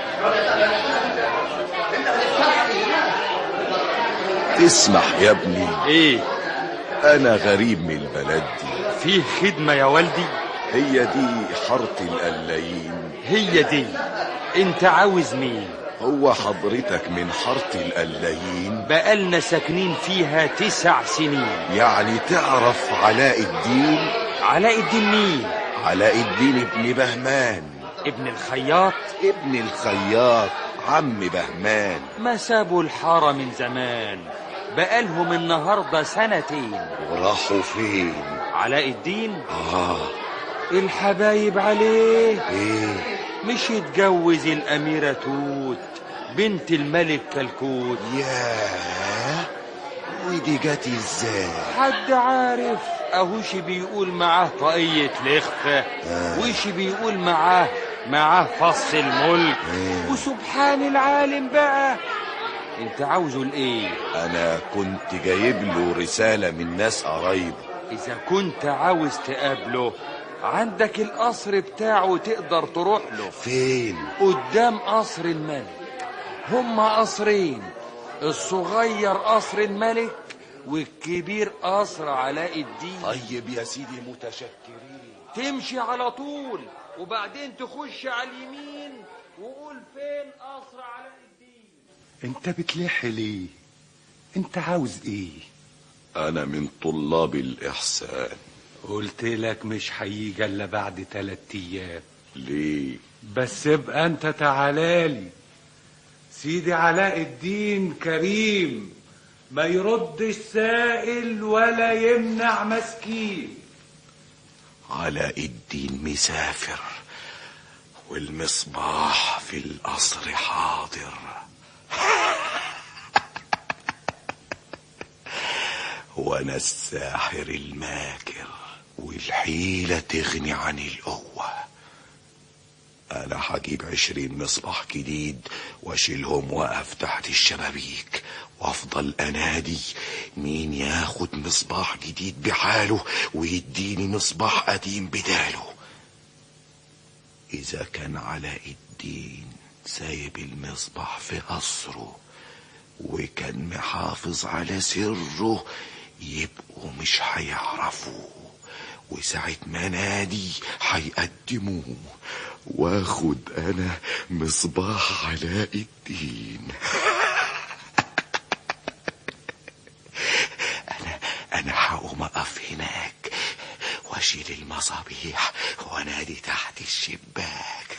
كانوا تسمح يا ابني ايه أنا غريب من البلد دي في خدمة يا والدي هي دي حارة القلايين هي دي انت عاوز مين هو حضرتك من حارة القلايين بقالنا ساكنين فيها تسع سنين يعني تعرف علاء الدين علاء الدين مين علاء الدين ابن بهمان ابن الخياط ابن الخياط عم بهمان ما سابوا الحارة من زمان بقالهم النهاردة سنتين وراحوا فين علاء الدين اه الحبايب عليه ايه مش يتجوز الأميرة توت بنت الملك كلكوت ياه ودي جت ازاي حد عارف اهوش بيقول معاه طاقية لخفة آه. وش بيقول معاه معاه فص الملك آه. وسبحان العالم بقى انت عاوزه لايه انا كنت جايب له رسالة من ناس قرايبه اذا كنت عاوز تقابله عندك القصر بتاعه تقدر تروح له فين قدام قصر الملك هما قصرين الصغير قصر الملك والكبير قصر علاء الدين طيب يا سيدي متشكرين تمشي على طول وبعدين تخش على اليمين وقول فين قصر علاء الدين انت بتلح ليه انت عاوز ايه انا من طلاب الاحسان قلت لك مش هيجي الا بعد تلات ايام ليه بس ابقى انت تعالالي سيدي علاء الدين كريم ما يردش سائل ولا يمنع مسكين علاء الدين مسافر والمصباح في القصر حاضر وانا الساحر الماكر والحيلة تغني عن القوة انا هجيب عشرين مصباح جديد واشيلهم واقف تحت الشبابيك وافضل انادي مين ياخد مصباح جديد بحاله ويديني مصباح قديم بداله اذا كان علاء الدين سايب المصباح في قصره وكان محافظ على سره يبقوا مش هيعرفوه وساعة ما نادي هيقدموه واخد انا مصباح علاء الدين انا انا هقوم اقف هناك واشيل المصابيح وانادي تحت الشباك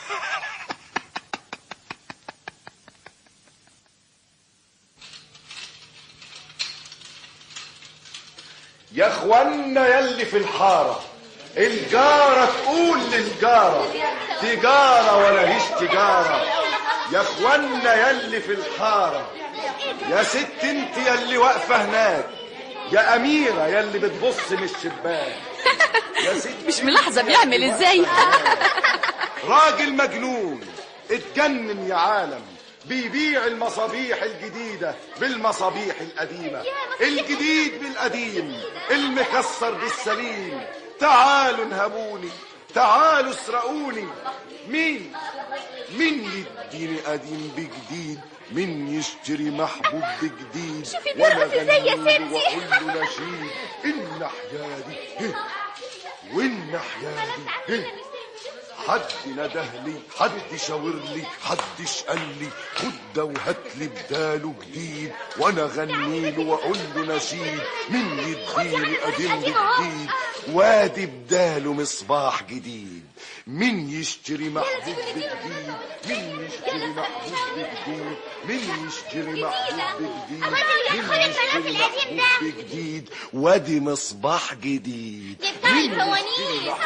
يا اخوانا يلي في الحارة الجارة تقول للجارة تجارة ولا هيش تجارة يا اخوانا يلي في الحارة يا ست انت يلي واقفة هناك يا أميرة يلي بتبص من الشباك يا ست مش ملاحظة بيعمل ازاي راجل مجنون اتجنن يا عالم بيبيع المصابيح الجديدة بالمصابيح القديمة الجديد بالقديم المكسر بالسليم تعالوا انهبوني تعالوا اسرقوني مين مين يديني قديم بجديد مين يشتري محبوب بجديد شوفي بيرقص ازاي يا غنيله ستي. واقول له نشيد ان حيادي هه، وان حيادي هه. حد نده لي حد شاور لي حدش قال لي خد ده وهات لي بداله جديد وانا غني له واقول له نشيد مين يديني قديم جديد وادي بداله مصباح جديد مين يشتري محبوب جديد مين يشتري محبوب جديد مين يشتري محبوب جديد مين يشتري محبوب جديد وادي مصباح جديد بتاع الفوانيس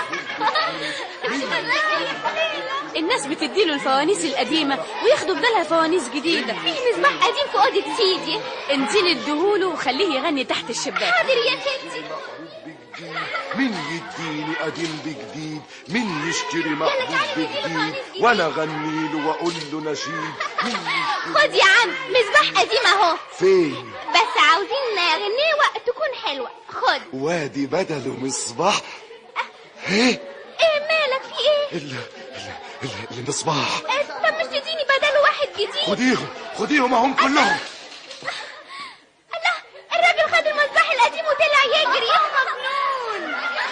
الناس بتديله الفوانيس القديمة وياخدوا بدالها فوانيس جديدة في مصباح قديم في اوضه سيدي انزلي اديهوله وخليه يغني تحت الشباك حاضر يا ستي مين يديني قديم بجديد مين يشتري محبوب بجديد وانا اغني له واقول له نشيد مين يشتري خد يا عم مصباح قديم اهو فين بس عاوزين غنيوة تكون حلوة خد وادي بدله مصباح ايه ايه مالك في ايه ال- ال- ال- المصباح إيه، طب مش تديني بدل واحد جديد خديهم خديهم اهم كلهم الله الراجل خد المصباح القديم وطلع يجري يا مجنون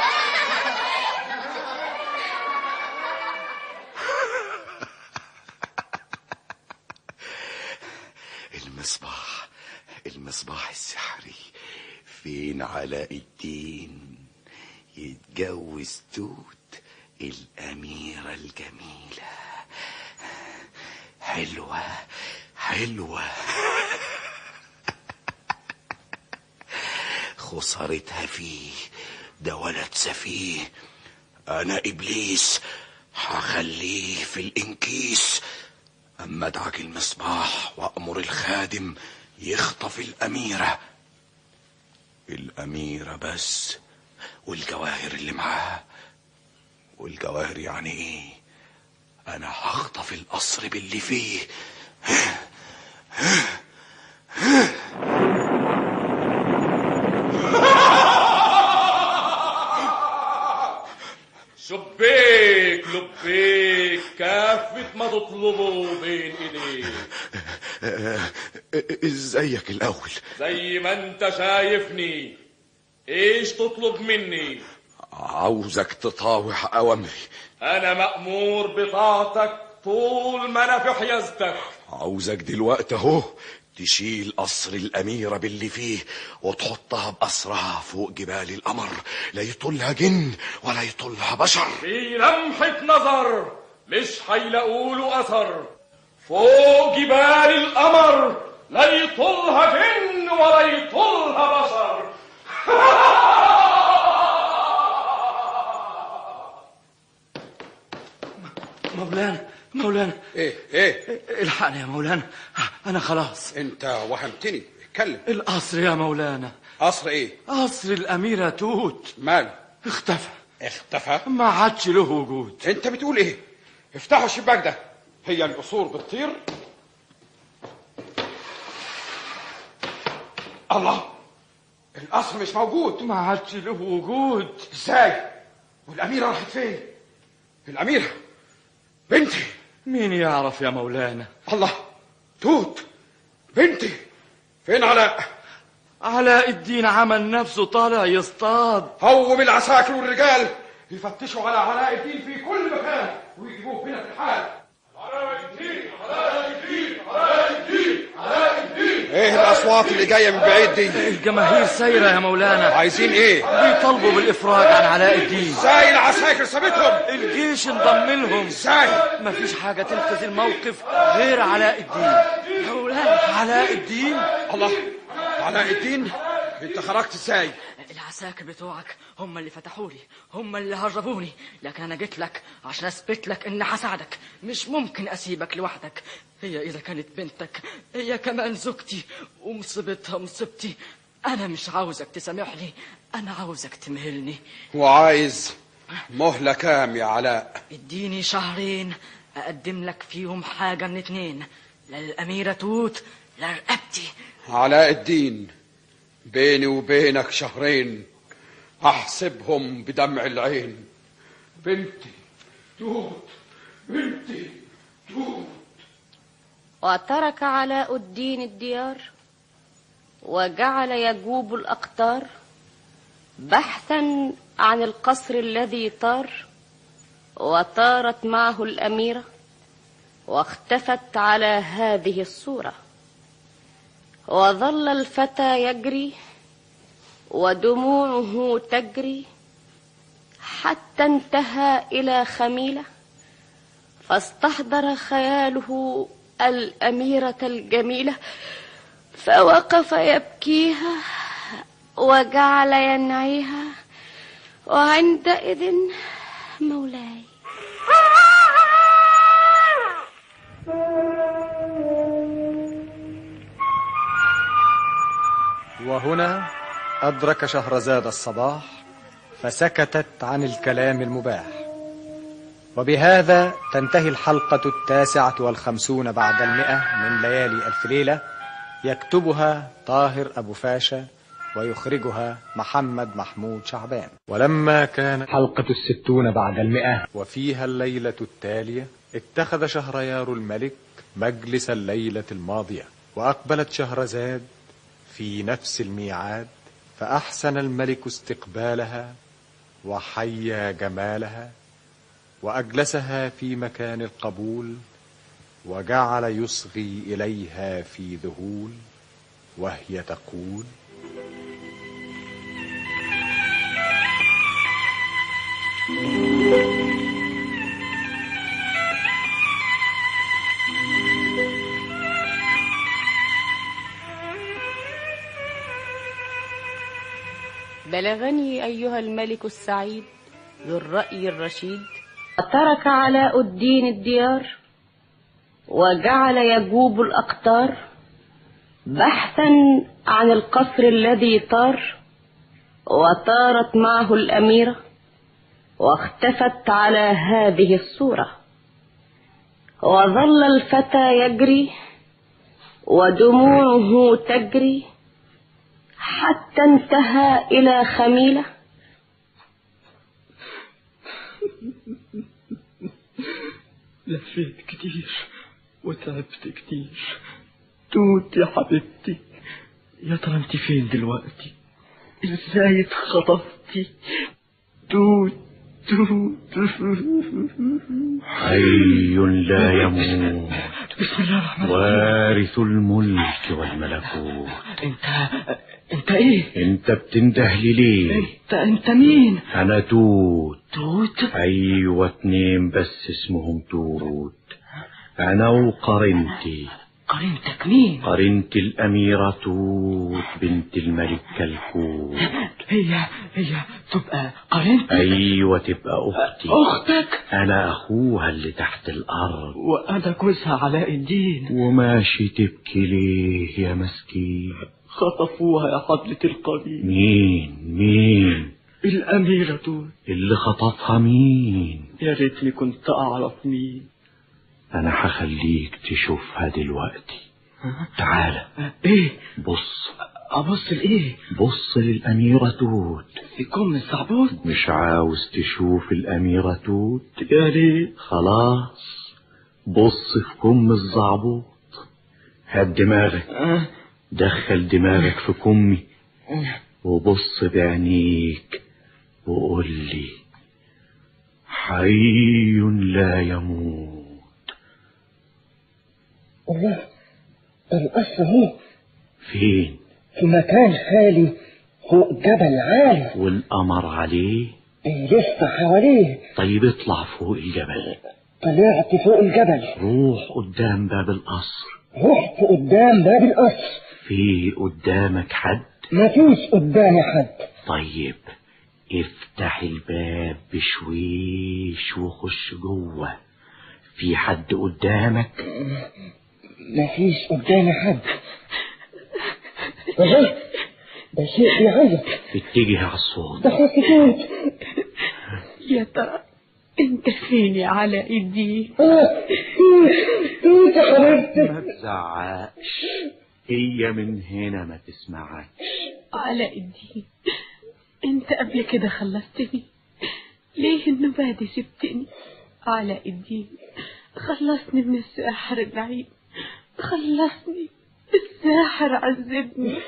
المصباح المصباح السحري فين علاء الدين يتجوز توت الأميرة الجميلة حلوة حلوة خسارتها فيه ده ولد سفيه أنا إبليس هخليه في الإنكيس أما أدعك المصباح وأمر الخادم يخطف الأميرة الأميرة بس والجواهر اللي معاها والجواهر يعني إيه أنا هخطف القصر باللي فيه شبيك لبيك كافة ما تطلبه بين ايديك ازيك الأول زي ما انت شايفني ايش تطلب مني عاوزك تطاوع أوامري انا مأمور بطاعتك طول ما انا في حيازتك عاوزك دلوقتي اهو تشيل قصر الأميرة باللي فيه وتحطها بأسرها فوق جبال القمر لا يطولها جن ولا يطولها بشر في لمحة نظر مش هيلاقوله أثر فوق جبال القمر لا يطولها جن ولا يطولها بشر مولانا مولانا ايه ايه الحقني يا مولانا انا خلاص انت وهمتني اتكلم القصر يا مولانا قصر ايه قصر الأميرة توت ماله اختفى اختفى ما عادش له وجود انت بتقول ايه افتحوا الشباك ده هي القصور بتطير الله القصر مش موجود ما عادش له وجود ازاي والاميره راحت فين الاميره بنتي مين يعرف يا مولانا الله توت بنتي فين علاء علاء الدين عمل نفسه طالع يصطاد هو بالعساكر والرجال يفتشوا على علاء الدين في كل مكان ويجيبوه هنا في الحال علاء الدين علاء الدين علاء الدين علاء الدين ايه الاصوات اللي جايه من بعيد دي الجماهير سايرة يا مولانا عايزين ايه بيطالبوا بالإفراج عن علاء الدين ازاي العساكر سابتهم الجيش انضم لهم ازاي مفيش حاجة تنقذ الموقف غير علاء الدين مولانا علاء الدين الله علاء الدين انت خرجت ازاي العساكر بتوعك هم اللي فتحولي هم اللي هربوني لكن انا جيت لك عشان اثبت لك اني هساعدك مش ممكن اسيبك لوحدك هي اذا كانت بنتك هي كمان زوجتي ومصيبتها مصيبتي انا مش عاوزك تسامحني انا عاوزك تمهلني وعايز مهلة كام يا علاء اديني شهرين اقدم لك فيهم حاجة من اتنين لا للاميرة توت لا لرقبتي علاء الدين بيني وبينك شهرين احسبهم بدمع العين بنتي توت بنتي توت وترك علاء الدين الديار وجعل يجوب الأقطار بحثا عن القصر الذي طار وطارت معه الأميرة واختفت على هذه الصورة وظل الفتى يجري ودموعه تجري حتى انتهى إلى خميلة فاستحضر خياله الأميرة الجميلة فوقف يبكيها وجعل ينعيها وعندئذ مولاي وهنا أدرك شهرزاد الصباح فسكتت عن الكلام المباح وبهذا تنتهي الحلقة التاسعة والخمسون بعد المئة من ليالي ألف ليلة يكتبها طاهر أبو فاشا ويخرجها محمد محمود شعبان ولما كان حلقة الستون بعد المئة وفيها الليلة التالية اتخذ شهريار الملك مجلس الليلة الماضية وأقبلت شهرزاد في نفس الميعاد فأحسن الملك استقبالها وحيا جمالها وأجلسها في مكان القبول وجعل يصغي إليها في ذهول وهي تقول بلغني أيها الملك السعيد ذو الرأي الرشيد ترك علاء الدين الديار وجعل يجوب الأقطار بحثا عن القصر الذي طار وطارت معه الأميرة واختفت على هذه الصورة وظل الفتى يجري ودموعه تجري حتى انتهى إلى خميلة لفيت كتير وتعبت كتير توت يا حبيبتي يا ترى انت فين دلوقتي ازاي اتخطفتي توت توت حي لا يموت بسم الله الرحمن الرحيم وارث الملك والملكوت انت انت ايه انت بتنده لي ليه انت انت مين انا توت توت ايوه اتنين بس اسمهم توت انا وقرنتي قرينتك مين قرنت الاميرة توت بنت الملك كلكوت هي هي تبقى قرينتك ايوه تبقى اختي اختك انا اخوها اللي تحت الارض وانا جوزها علاء الدين وماشي تبكي ليه يا مسكين خطفوها يا حضرة القبيل مين مين الأميرة توت اللي خطفها مين يا ريتني كنت أعرف مين انا هخليك تشوفها دلوقتي تعالى ايه بص ابص لايه بص للاميرة توت في كم الصعبوط مش عاوز تشوف الاميرة توت يا ريت خلاص بص في كم الزعبوط هات دماغك أه. دخل دماغك في كمي وبص بعينيك وقول لي حي لا يموت الله القصر هو فين في مكان خالي فوق جبل عالي والقمر عليه إيه لسه حواليه طيب اطلع فوق الجبل طلعت فوق الجبل روح قدام باب القصر رحت قدام باب القصر في قدامك حد مفيش قدامي حد طيب افتح الباب بشويش وخش جوه في حد قدامك مفيش قدامي حد اهي ده شيء بيعيط اتجه على الصوت ده خطوط يا ترى انت فين يا علاء الدين اه توت يا حبيبتي ما تزعقش هي من هنا ما تسمعكش علاء الدين انت قبل كده خلصتني ليه النوبة دي سبتني علاء الدين خلصني من الساحر البعيد خلصني الساحر عذبني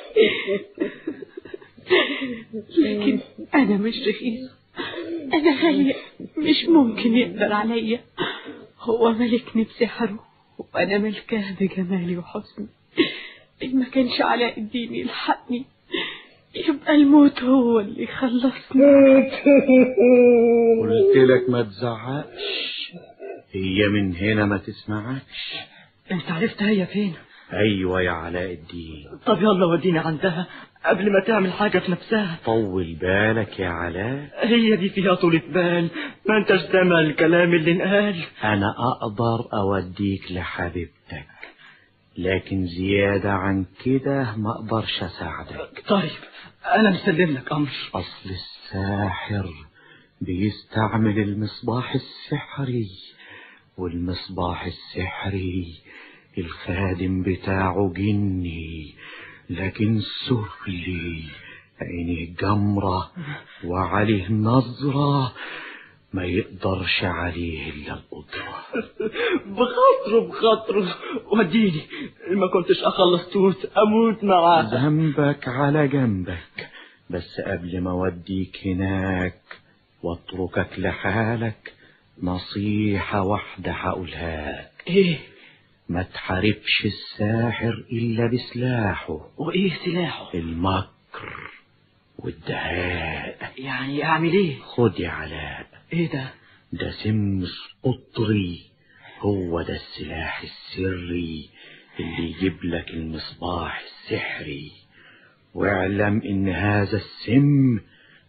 لكن انا مش رخيصة انا غالية مش ممكن يقدر عليا هو ملكني بسحره وانا ملكاه بجمالي وحسني ان ما كانش علاء الدين يلحقني يبقى الموت هو اللي يخلصني قلت لك ما تزعقش هي من هنا ما تسمعكش انت عرفت هي فين ايوه يا علاء الدين طب يلا وديني عندها قبل ما تعمل حاجة في نفسها طول بالك يا علاء هي دي فيها طولة بال ما انتش سامع الكلام اللي انقال انا اقدر اوديك لحبيبتك لكن زيادة عن كده ما اقدرش اساعدك طيب انا مسلم لك امر اصل الساحر بيستعمل المصباح السحري والمصباح السحري الخادم بتاعه جني لكن سفلي عينيه جمرة وعليه نظرة ما يقدرش عليه إلا القدرة بخاطره بخاطره وديني ما كنتش أخلص توت أموت معاه ذنبك على جنبك بس قبل ما أوديك هناك واتركك لحالك نصيحة واحدة هقولها لك إيه ما تحاربش الساحر إلا بسلاحه وإيه سلاحه المكر والدهاء يعني أعمل إيه خد يا علاء إيه ده ده سم قطري هو ده السلاح السري اللي يجيب لك المصباح السحري واعلم ان هذا السم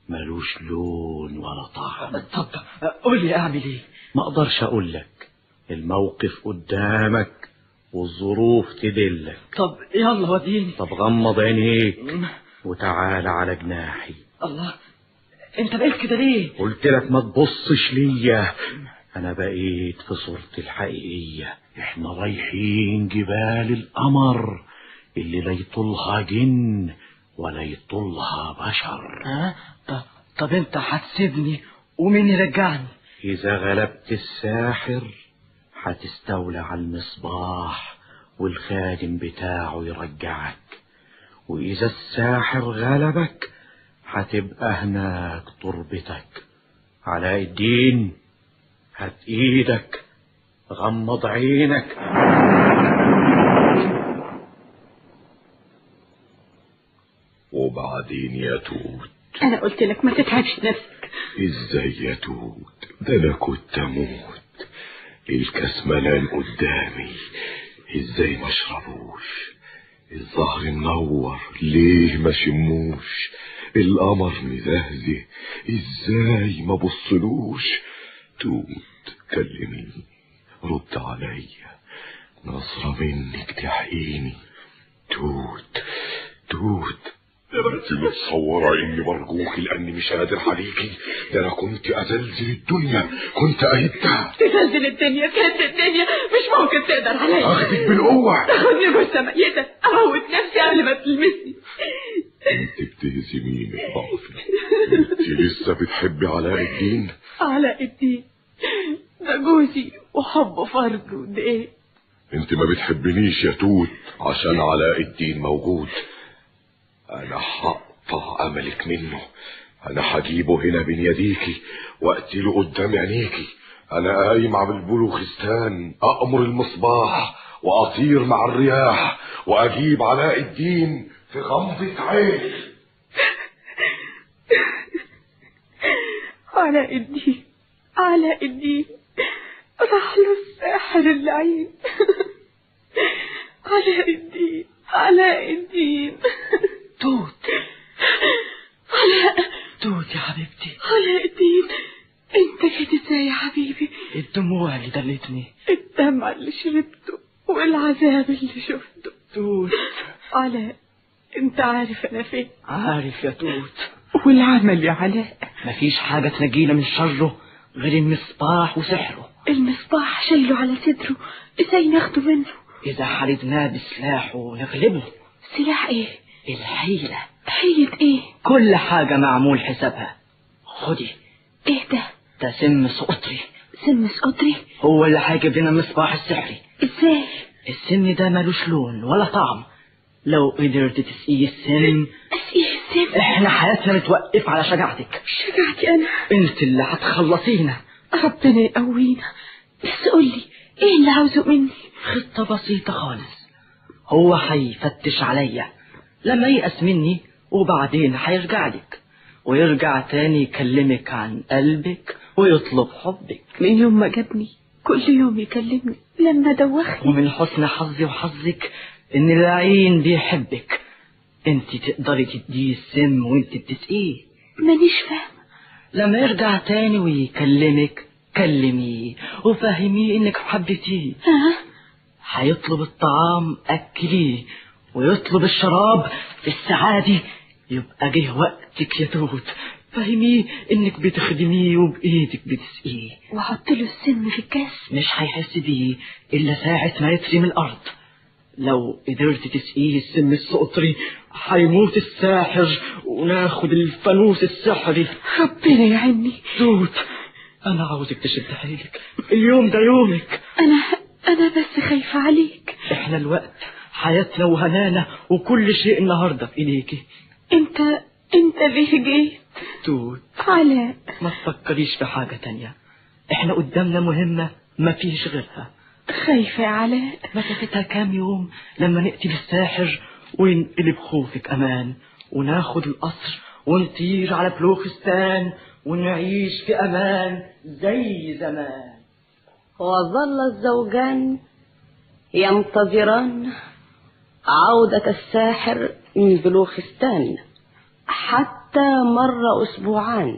ملوش لون ولا طعم طب قول لي اعمل ايه ما اقدرش اقول لك الموقف قدامك والظروف تدلك طب يلا وديني طب غمض عينيك وتعال على جناحي الله انت بقيت كده ليه قلت لك ما تبصش ليا انا بقيت في صورتي الحقيقية احنا رايحين جبال القمر اللي لا يطولها جن ولا يطولها بشر ها طب, طب انت هتسيبني ومين يرجعني اذا غلبت الساحر هتستولى على المصباح والخادم بتاعه يرجعك واذا الساحر غلبك هتبقى هناك تربتك علاء الدين هات ايدك غمض عينك وبعدين يا توت أنا قلت لك ما تتعبش نفسك ازاي يا توت ده انا كنت اموت الكاس ملان قدامي ازاي ما اشربوش الظهر منور ليه ما شموش القمر مزهزه ازاي ما بصلوش توت كلميني رد عليا نظرة منك تحقيني توت توت انت متصورة اني برجوكي لاني مش قادر عليكي ده انا كنت ازلزل الدنيا كنت اهدها تزلزل الدنيا كانت الدنيا مش ممكن تقدر عليا اخدك بالقوة تاخدني جثة ميتة اموت نفسي قبل ما تلمسني انت بتهزميني ضعفي انت لسه بتحبي علاء الدين علاء الدين ده جوزي وحبه فرد ودين انت ما بتحبنيش يا توت عشان علاء الدين موجود انا هقطع املك منه انا هجيبه هنا بين يديكي واقتله قدام عينيكي انا قايم على البلوخستان امر المصباح واطير مع الرياح واجيب علاء الدين في غمضة عين علاء الدين علاء الدين راح له الساحر اللعين علاء الدين علاء الدين توت علاء توت يا حبيبتي علاء الدين انت جيت ازاي يا حبيبي الدموع اللي دلتني الدمع اللي شربته والعذاب اللي شفته توت علاء انت عارف انا فين عارف يا توت والعمل يا علاء مفيش حاجة تنجينا من شره غير المصباح وسحره المصباح شايله على صدره ازاي ناخده منه إذا حاربناه بسلاحه نغلبه سلاح ايه الحيلة حيلة ايه كل حاجة معمول حسابها خدي ايه ده ده سم سقطري سم سقطري هو اللي هيجيب لنا المصباح السحري ازاي السم ده ملوش لون ولا طعم لو قدرت تسقيه السم اسقيه السم احنا حياتنا متوقف على شجاعتك شجاعتي انا انت اللي هتخلصينا ربنا يقوينا بس قولي ايه اللي عاوزه مني خطة بسيطة خالص هو هيفتش عليا لما ييأس مني وبعدين هيرجع لك ويرجع تاني يكلمك عن قلبك ويطلب حبك من يوم ما جابني كل يوم يكلمني لما دوخني ومن حسن حظي وحظك ان العين بيحبك انت تقدري تديه السم وانت بتسقيه مانيش فاهمة لما يرجع تاني ويكلمك كلميه وفهميه انك حبيتيه ها هيطلب الطعام اكليه ويطلب الشراب السعادة يبقى جه وقتك يا توت فهميه انك بتخدميه وبايدك بتسقيه واحط له السم في الكاس مش هيحس بيه الا ساعة ما يتري من الارض لو قدرت تسقيه السم السقطري هيموت الساحر وناخد الفانوس السحري ربنا يعيني توت انا عاوزك تشد حيلك اليوم ده يومك انا انا بس خايفة عليك احنا الوقت حياتنا وهنانا وكل شيء النهارده في ايديكي انت انت ليه جيت توت علاء ما تفكريش في حاجة تانية احنا قدامنا مهمة ما فيش غيرها خايفة يا علاء مسافتها كام يوم لما نقتل الساحر وينقلب خوفك امان وناخد القصر ونطير على بلوخستان ونعيش في امان زي زمان وظل الزوجان ينتظران عودة الساحر من بلوخستان حتى مر أسبوعان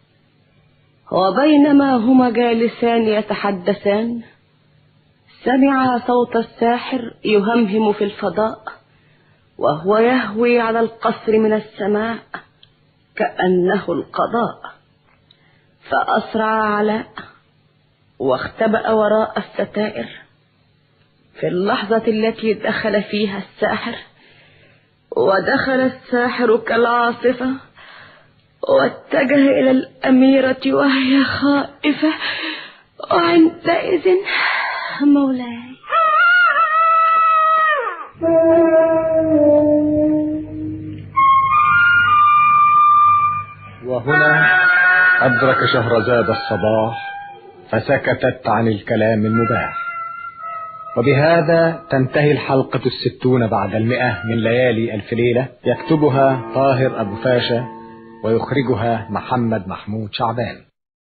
وبينما هما جالسان يتحدثان سمع صوت الساحر يهمهم في الفضاء وهو يهوي على القصر من السماء كأنه القضاء فأسرع علاء واختبأ وراء الستائر في اللحظة التي دخل فيها الساحر ودخل الساحر كالعاصفة واتجه إلى الأميرة وهي خائفة وعندئذ مولاي وهنا أدرك شهرزاد الصباح فسكتت عن الكلام المباح وبهذا تنتهي الحلقة الستون بعد المئة من ليالي ألف ليلة يكتبها طاهر أبو فاشا ويخرجها محمد محمود شعبان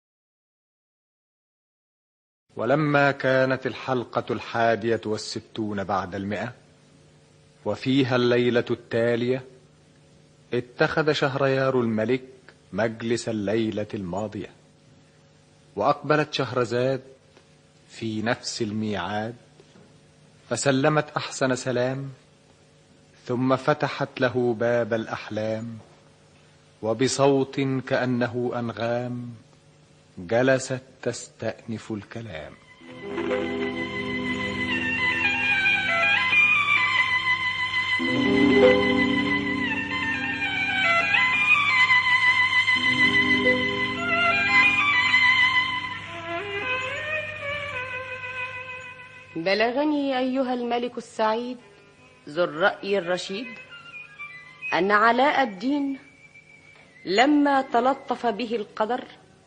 ولما كانت الحلقة الحادية والستون بعد المئة وفيها الليلة التالية اتخذ شهريار الملك مجلس الليلة الماضية وأقبلت شهرزاد في نفس الميعاد فسلمت أحسن سلام ثم فتحت له باب الأحلام وبصوت كأنه أنغام جلست تستأنف الكلام بلغني أيها الملك السعيد ذو الرأي الرشيد أن علاء الدين لما تلطف به القدر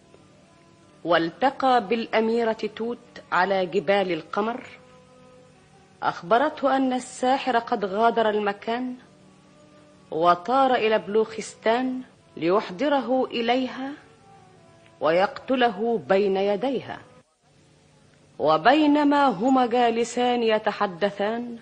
والتقى بالأميرة توت على جبال القمر أخبرته أن الساحر قد غادر المكان وطار إلى بلوخستان ليحضره إليها ويقتله بين يديها وبينما هما جالسان يتحدثان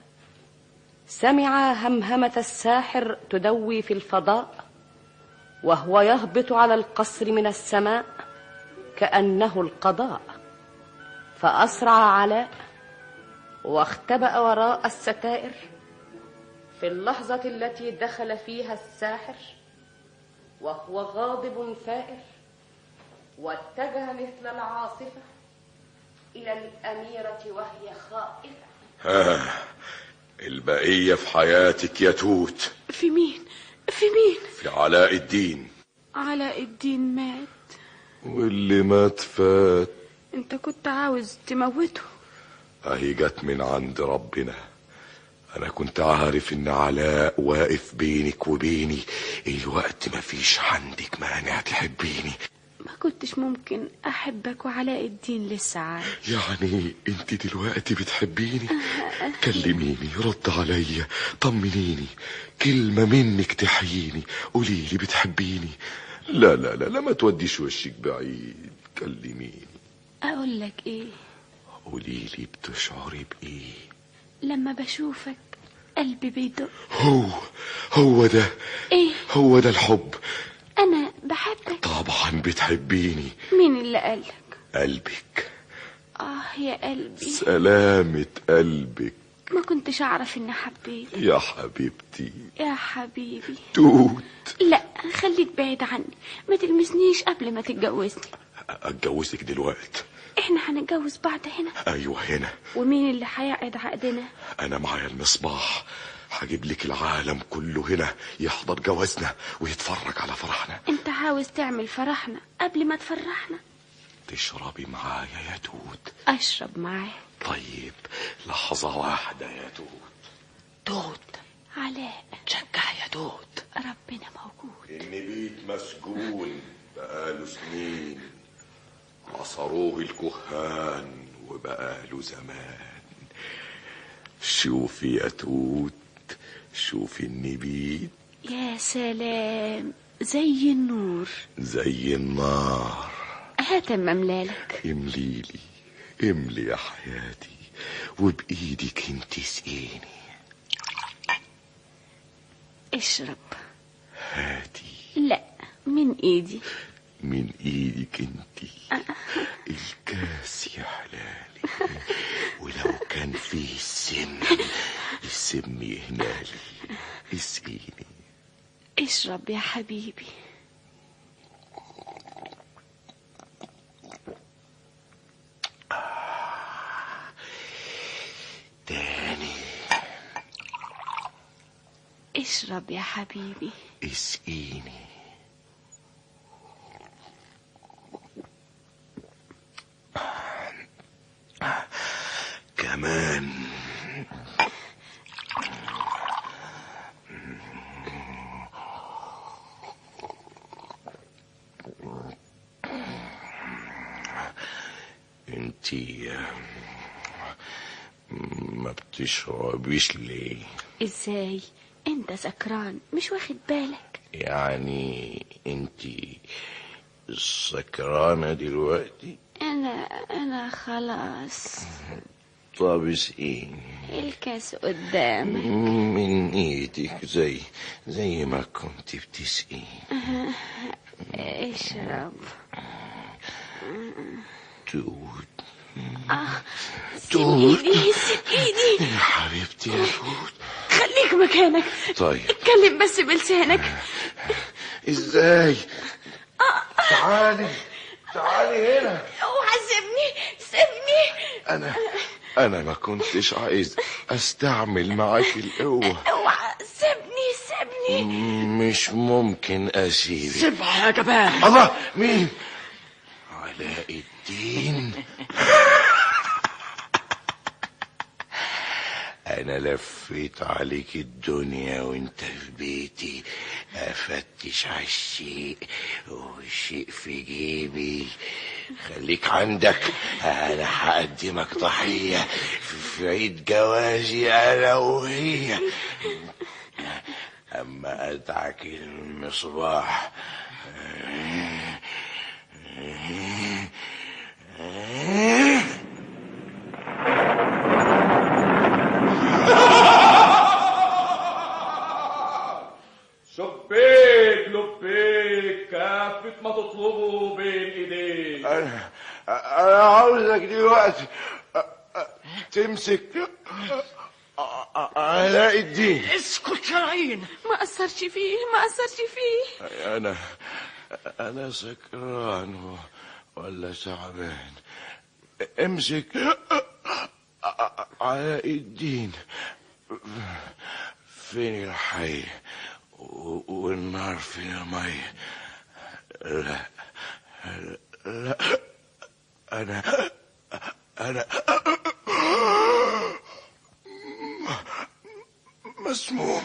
سمع همهمة الساحر تدوي في الفضاء وهو يهبط على القصر من السماء كأنه القضاء فأسرع علاء واختبأ وراء الستائر في اللحظة التي دخل فيها الساحر وهو غاضب ثائر واتجه مثل العاصفة إلى الأميرة وهي خائفة ها البقية في حياتك يا توت في مين في مين في علاء الدين علاء الدين مات واللي مات فات انت كنت عاوز تموته اهي جت من عند ربنا انا كنت عارف ان علاء واقف بينك وبيني الوقت مفيش عندك مانع تحبيني ما كنتش ممكن احبك وعلاء الدين لسه عايش يعني انت دلوقتي بتحبيني كلميني رد عليا طمنيني كلمة منك تحييني قولي لي بتحبيني لا لا لا لا ما توديش وشك بعيد كلميني اقول لك ايه قولي لي بتشعري بايه لما بشوفك قلبي بيدق هو هو ده ايه هو ده الحب انا بحبك طبعا بتحبيني مين اللي قالك قلبك اه يا قلبي سلامة قلبك ما كنتش اعرف اني حبيت يا حبيبتي يا حبيبي توت لا خليك بعيد عني ما تلمسنيش قبل ما تتجوزني اتجوزك دلوقتي احنا هنتجوز بعض هنا ايوه هنا ومين اللي هيعقد عقدنا انا معايا المصباح هجيب لك العالم كله هنا يحضر جوازنا ويتفرج على فرحنا انت عاوز تعمل فرحنا قبل ما تفرحنا تشربي معايا يا توت اشرب معاك طيب لحظة واحدة يا توت توت علاء شجع يا توت ربنا موجود النبيت مسجون بقاله سنين عصروه الكهان وبقاله زمان شوفي يا توت شوفي النبيت يا سلام زي النور زي النار هات اما املالك امليلي املي يا حياتي وبايدك انت سقيني اشرب هاتي لا من ايدي من ايدك انتي الكاس يا حلالي ولو كان فيه سم السم يهنالي اسقيني اشرب يا حبيبي تاني اشرب يا حبيبي اسقيني كمان انتي ما بتشربيش ليه ازاي انت سكران مش واخد بالك يعني انتي سكرانة دلوقتي انا انا خلاص طب اسقيني الكاس قدامك من ايدك زي زي ما كنت بتسقيني اشرب توت اه سيب توت ايدي سيب ايدي يا حبيبتي يا توت خليك مكانك طيب اتكلم بس بلسانك ازاي آه. تعالي تعالي هنا اوعى سيبني سيبني انا انا ما كنتش عايز استعمل معاك القوة اوعى سيبني سيبني مش ممكن اسيبك سيبها يا جبان الله مين علاء الدين انا لفيت عليك الدنيا وانت في بيتي افتش على الشيء والشيء في جيبي خليك عندك انا هقدمك ضحية في عيد جوازي انا وهي اما ادعك المصباح شبيك لبيك كافة ما تطلبه بين ايديك انا انا عاوزك دلوقتي تمسك علاء الدين اسكت يا رعين ما اثرش فيه ما اثرش فيه انا انا سكران و- ولا تعبان امسك علاء الدين فين الحي و- والنار فين المي لا لا انا انا مسموم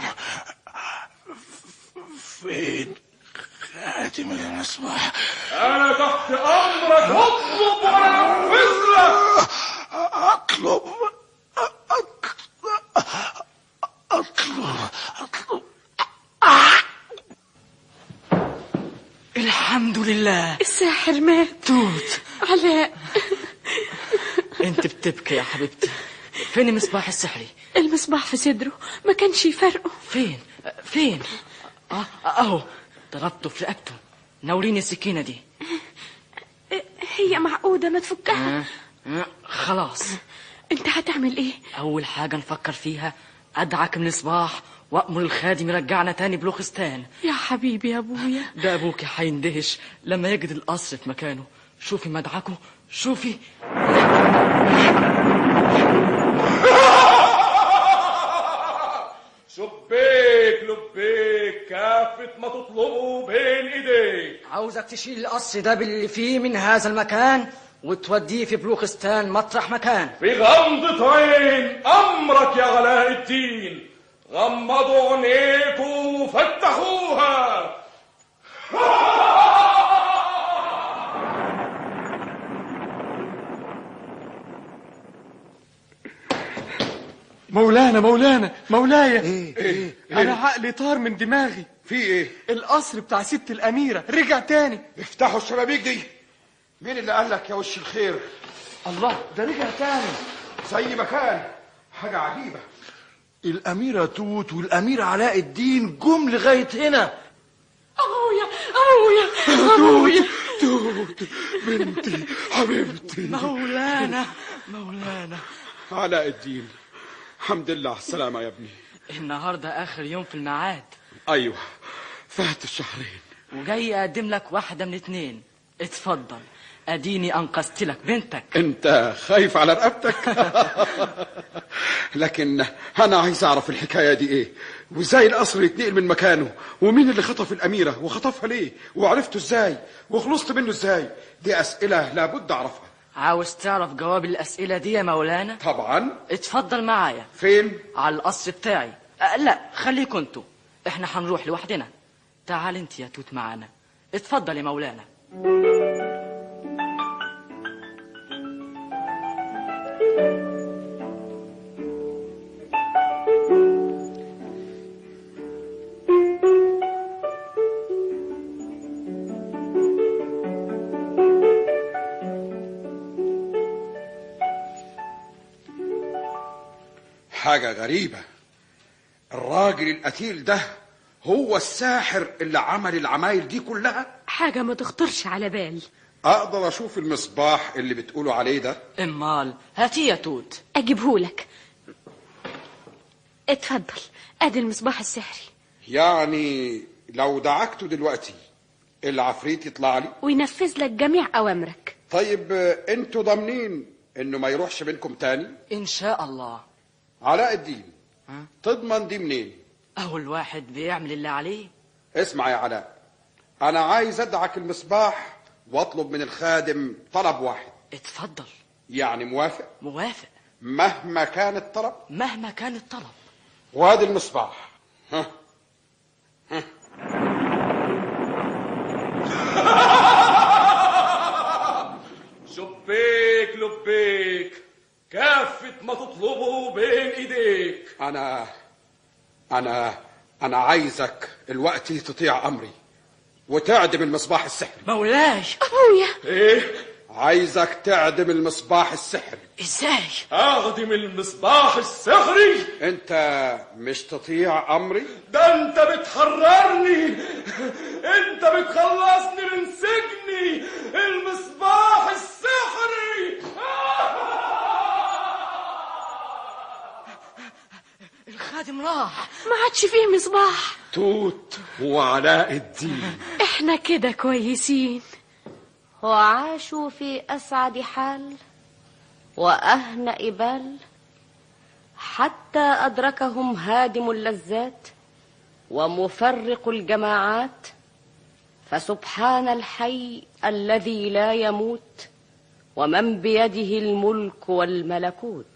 فين خاتم المصباح انا تحت امرك اطلب وانا انفذ لك اطلب اطلب اطلب الحمد لله الساحر مات توت علاء انت بتبكي يا حبيبتي فين المصباح السحري المصباح في صدره ما كانش يفرقه فين فين اه اهو ضربته في رقبته ناوليني السكينه دي هي معقودة ما تفكها آه، آه، خلاص انت هتعمل ايه اول حاجه نفكر فيها ادعك من الصباح وامر الخادم يرجعنا تاني بلوخستان يا حبيبي يا ابويا ده ابوك هيندهش لما يجد القصر في مكانه شوفي مدعكه شوفي شبيك لبيك كافة ما تطلبه بين ايديك عاوزك تشيل القصر ده باللي فيه من هذا المكان وتوديه في بلوخستان مطرح مكان في غمضة عين امرك يا غلاء الدين غمضوا عينيكم وفتحوها مولانا مولانا مولاي ايه ايه انا عقلي طار من دماغي في ايه القصر بتاع ست الاميره رجع تاني افتحوا الشبابيك دي مين اللي قال لك يا وش الخير الله ده رجع تاني زي ما كان حاجه عجيبه الأميرة توت والأمير علاء الدين جم لغاية هنا أبويا أبويا أبويا توت بنتي حبيبتي مولانا مولانا علاء الدين الحمد لله على السلامة يا ابني النهارده اخر يوم في الميعاد أيوة فات الشهرين وجاي اقدم لك واحده من اتنين اتفضل اديني انقذت لك بنتك انت خايف على رقبتك لكن انا عايز اعرف الحكايه دي ايه وازاي القصر يتنقل من مكانه ومين اللي خطف الاميره وخطفها ليه وعرفته ازاي وخلصت منه ازاي دي اسئله لابد اعرفها عاوز تعرف جواب الاسئله دي يا مولانا طبعا اتفضل معايا فين على القصر بتاعي أه لا خليكوا انتوا احنا هنروح لوحدنا تعال انت يا توت معانا اتفضل يا مولانا حاجه غريبه الراجل القتيل ده هو الساحر اللي عمل العمايل دي كلها حاجة ما تخطرش على بال اقدر اشوف المصباح اللي بتقولوا عليه ده امال هاتي يا توت أجيبهولك اتفضل ادي المصباح السحري يعني لو دعكته دلوقتي العفريت يطلع لي وينفذ لك جميع أوامرك طيب آه، انتوا ضامنين انه ما يروحش بينكم تاني ان شاء الله علاء الدين تضمن دي منين اول واحد بيعمل اللي عليه اسمع يا علاء انا عايز ادعك المصباح واطلب من الخادم طلب واحد اتفضل يعني موافق موافق مهما كان الطلب مهما كان الطلب وادي المصباح ها شبيك لبيك كافة ما تطلبه بين ايديك انا انا انا عايزك الوقت تطيع امري وتعدم المصباح السحري مولاي أبويا ايه عايزك تعدم المصباح السحري ازاي اخدم المصباح السحري انت مش تطيع امري ده انت بتحررني انت بتخلصني من سجني المصباح السحري الخادم راح ما عادش فيه مصباح توت وعلاء الدين احنا كده كويسين وعاشوا في أسعد حال وأهنأ بال حتى أدركهم هادم اللذات ومفرق الجماعات فسبحان الحي الذي لا يموت ومن بيده الملك والملكوت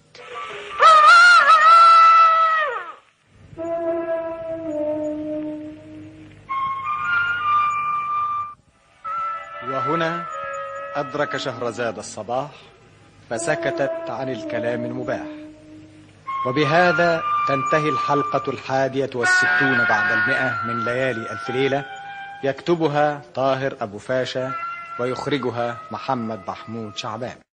وهنا أدرك شهرزاد الصباح فسكتت عن الكلام المباح وبهذا تنتهي الحلقة الحادية والستون بعد المئة من ليالي ألف ليلة يكتبها طاهر أبو فاشا ويخرجها محمد محمود شعبان